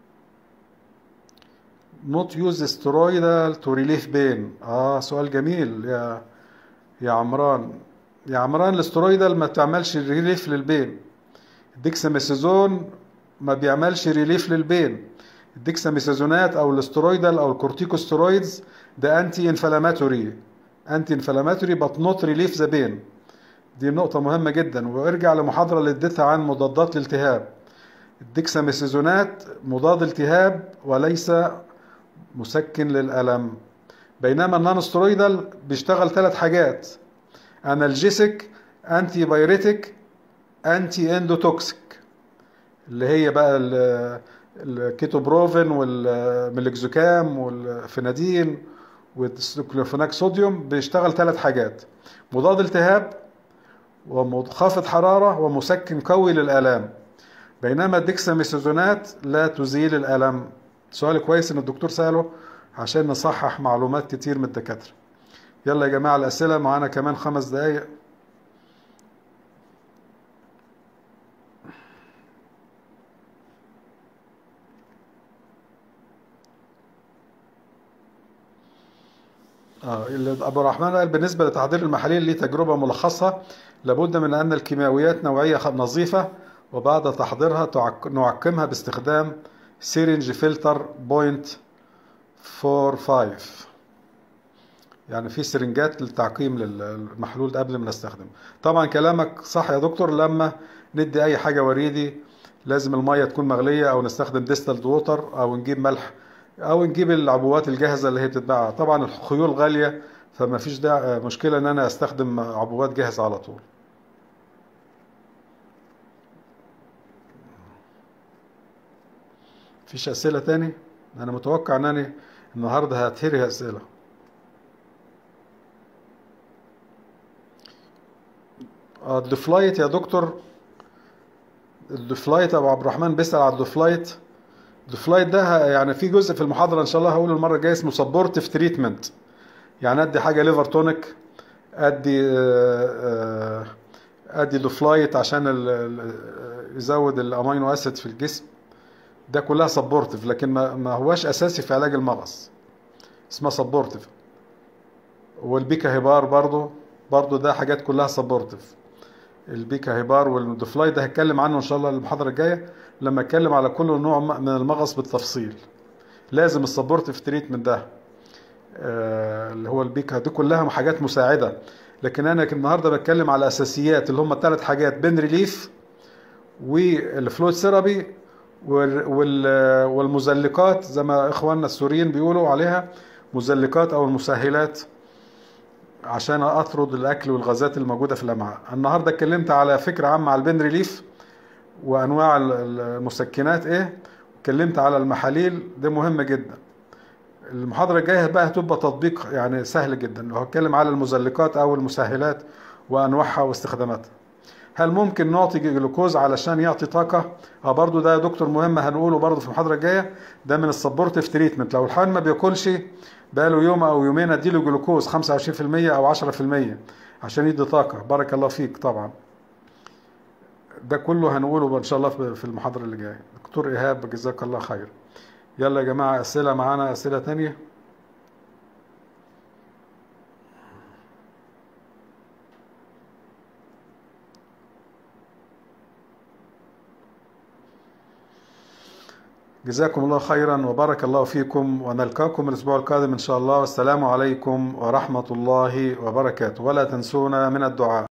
not use steroidal to relief pain اه سؤال جميل يا يا عمران يا عمران الاسترويدال ما بتعملش ريليف للبين الديكساميثازون ما بيعملش ريليف للبين الديكساميثازونات او الاسترويدال او الكورتيكوسترويدز ده انتي انفلاماتوري انتي انفلاماتوري بت نوت ريليف ذا بين دي نقطة مهمة جدا وارجع لمحاضرة اللي اديتها عن مضادات الالتهاب الديكساميثازونات مضاد التهاب وليس مسكن للألم بينما النون سترويدال بيشتغل ثلاث حاجات انالجيسك انتي بايريتك انتي اندوتوكسيك اللي هي بقى الكيتوبروفين والميلكزوكام والفينادين والسكلوفيناك صوديوم بيشتغل ثلاث حاجات مضاد التهاب ومنخفض حرارة ومسكن قوي للآلام بينما الديكساميثازونات لا تزيل الألم سؤال كويس ان الدكتور سأله عشان نصحح معلومات كتير من الدكاترة يلا يا جماعة الأسئلة معانا كمان خمس دقايق آه اللي ابو الرحمن قال بالنسبه لتحضير المحاليل ليه تجربه ملخصه لابد من ان الكيماويات نوعيه خ- نظيفه وبعد تحضيرها تعك- نعقمها باستخدام سيرنج فلتر بوينت 45 يعني في سرنجات للتعقيم للمحلول ده قبل ما نستخدمه طبعا كلامك صح يا دكتور لما ندي اي حاجه وريدي لازم الميه تكون مغليه او نستخدم ديستلد ووتر او نجيب ملح او نجيب العبوات الجاهزه اللي هي بتتباع طبعا الخيول غاليه فما فيش داعي مشكله ان انا استخدم عبوات جاهزه على طول فيش اسئله تاني انا متوقع ان انا النهارده هتهري اسئله آه، الدوفلايت يا دكتور الدوفلايت ابو عبد الرحمن بيسأل على الدوفلايت الدوفلايت ده ه- يعني في جزء في المحاضره ان شاء الله هقوله المره الجايه اسمه سبورتيف تريتمنت يعني ادي حاجه ليفر تونيك ادي آه، آه، ادي دوفلايت عشان ال- ال- يزود الامينو اسيد في الجسم ده كلها سبورتيف لكن ما ما هواش اساسي في علاج المغص اسمها سبورتيف والبيكا هيبار برضو برضو ده حاجات كلها سبورتيف البيكا هيبار والدوفلاي ده هتكلم عنه ان شاء الله المحاضره الجايه لما اتكلم على كل نوع م- من المغص بالتفصيل لازم السبورتيف تريتمنت ده آه، اللي هو البيكا دي كلها حاجات مساعده لكن انا النهارده بتكلم على اساسيات اللي هم الثلاث حاجات بين ريليف والفلويد ثيرابي وال- وال- والمزلقات زي ما اخواننا السوريين بيقولوا عليها مزلقات او المسهلات عشان اطرد الاكل والغازات الموجوده في الامعاء النهارده اتكلمت على فكره عامه على البن ريليف وانواع ال- المسكنات ايه اتكلمت على المحاليل ده مهم جدا المحاضره الجايه بقى هتبقى تطبيق يعني سهل جدا لو هتكلم على المزلقات او المسهلات وانواعها واستخداماتها هل ممكن نعطي جلوكوز علشان يعطي طاقة؟ اه برضو ده يا دكتور مهم هنقوله برضو في المحاضرة الجاية ده من السبورتيف تريتمنت لو الحيوان ما بياكلش بقاله يوم او يومين اديله جلوكوز 25% او 10% عشان يدي طاقة بارك الله فيك طبعا ده كله هنقوله ان شاء الله في في المحاضرة اللي جاية دكتور ايهاب جزاك الله خير يلا يا جماعة اسئلة معانا اسئلة تانية جزاكم الله خيرا وبارك الله فيكم ونلقاكم الأسبوع القادم إن شاء الله والسلام عليكم ورحمة الله وبركاته ولا تنسونا من الدعاء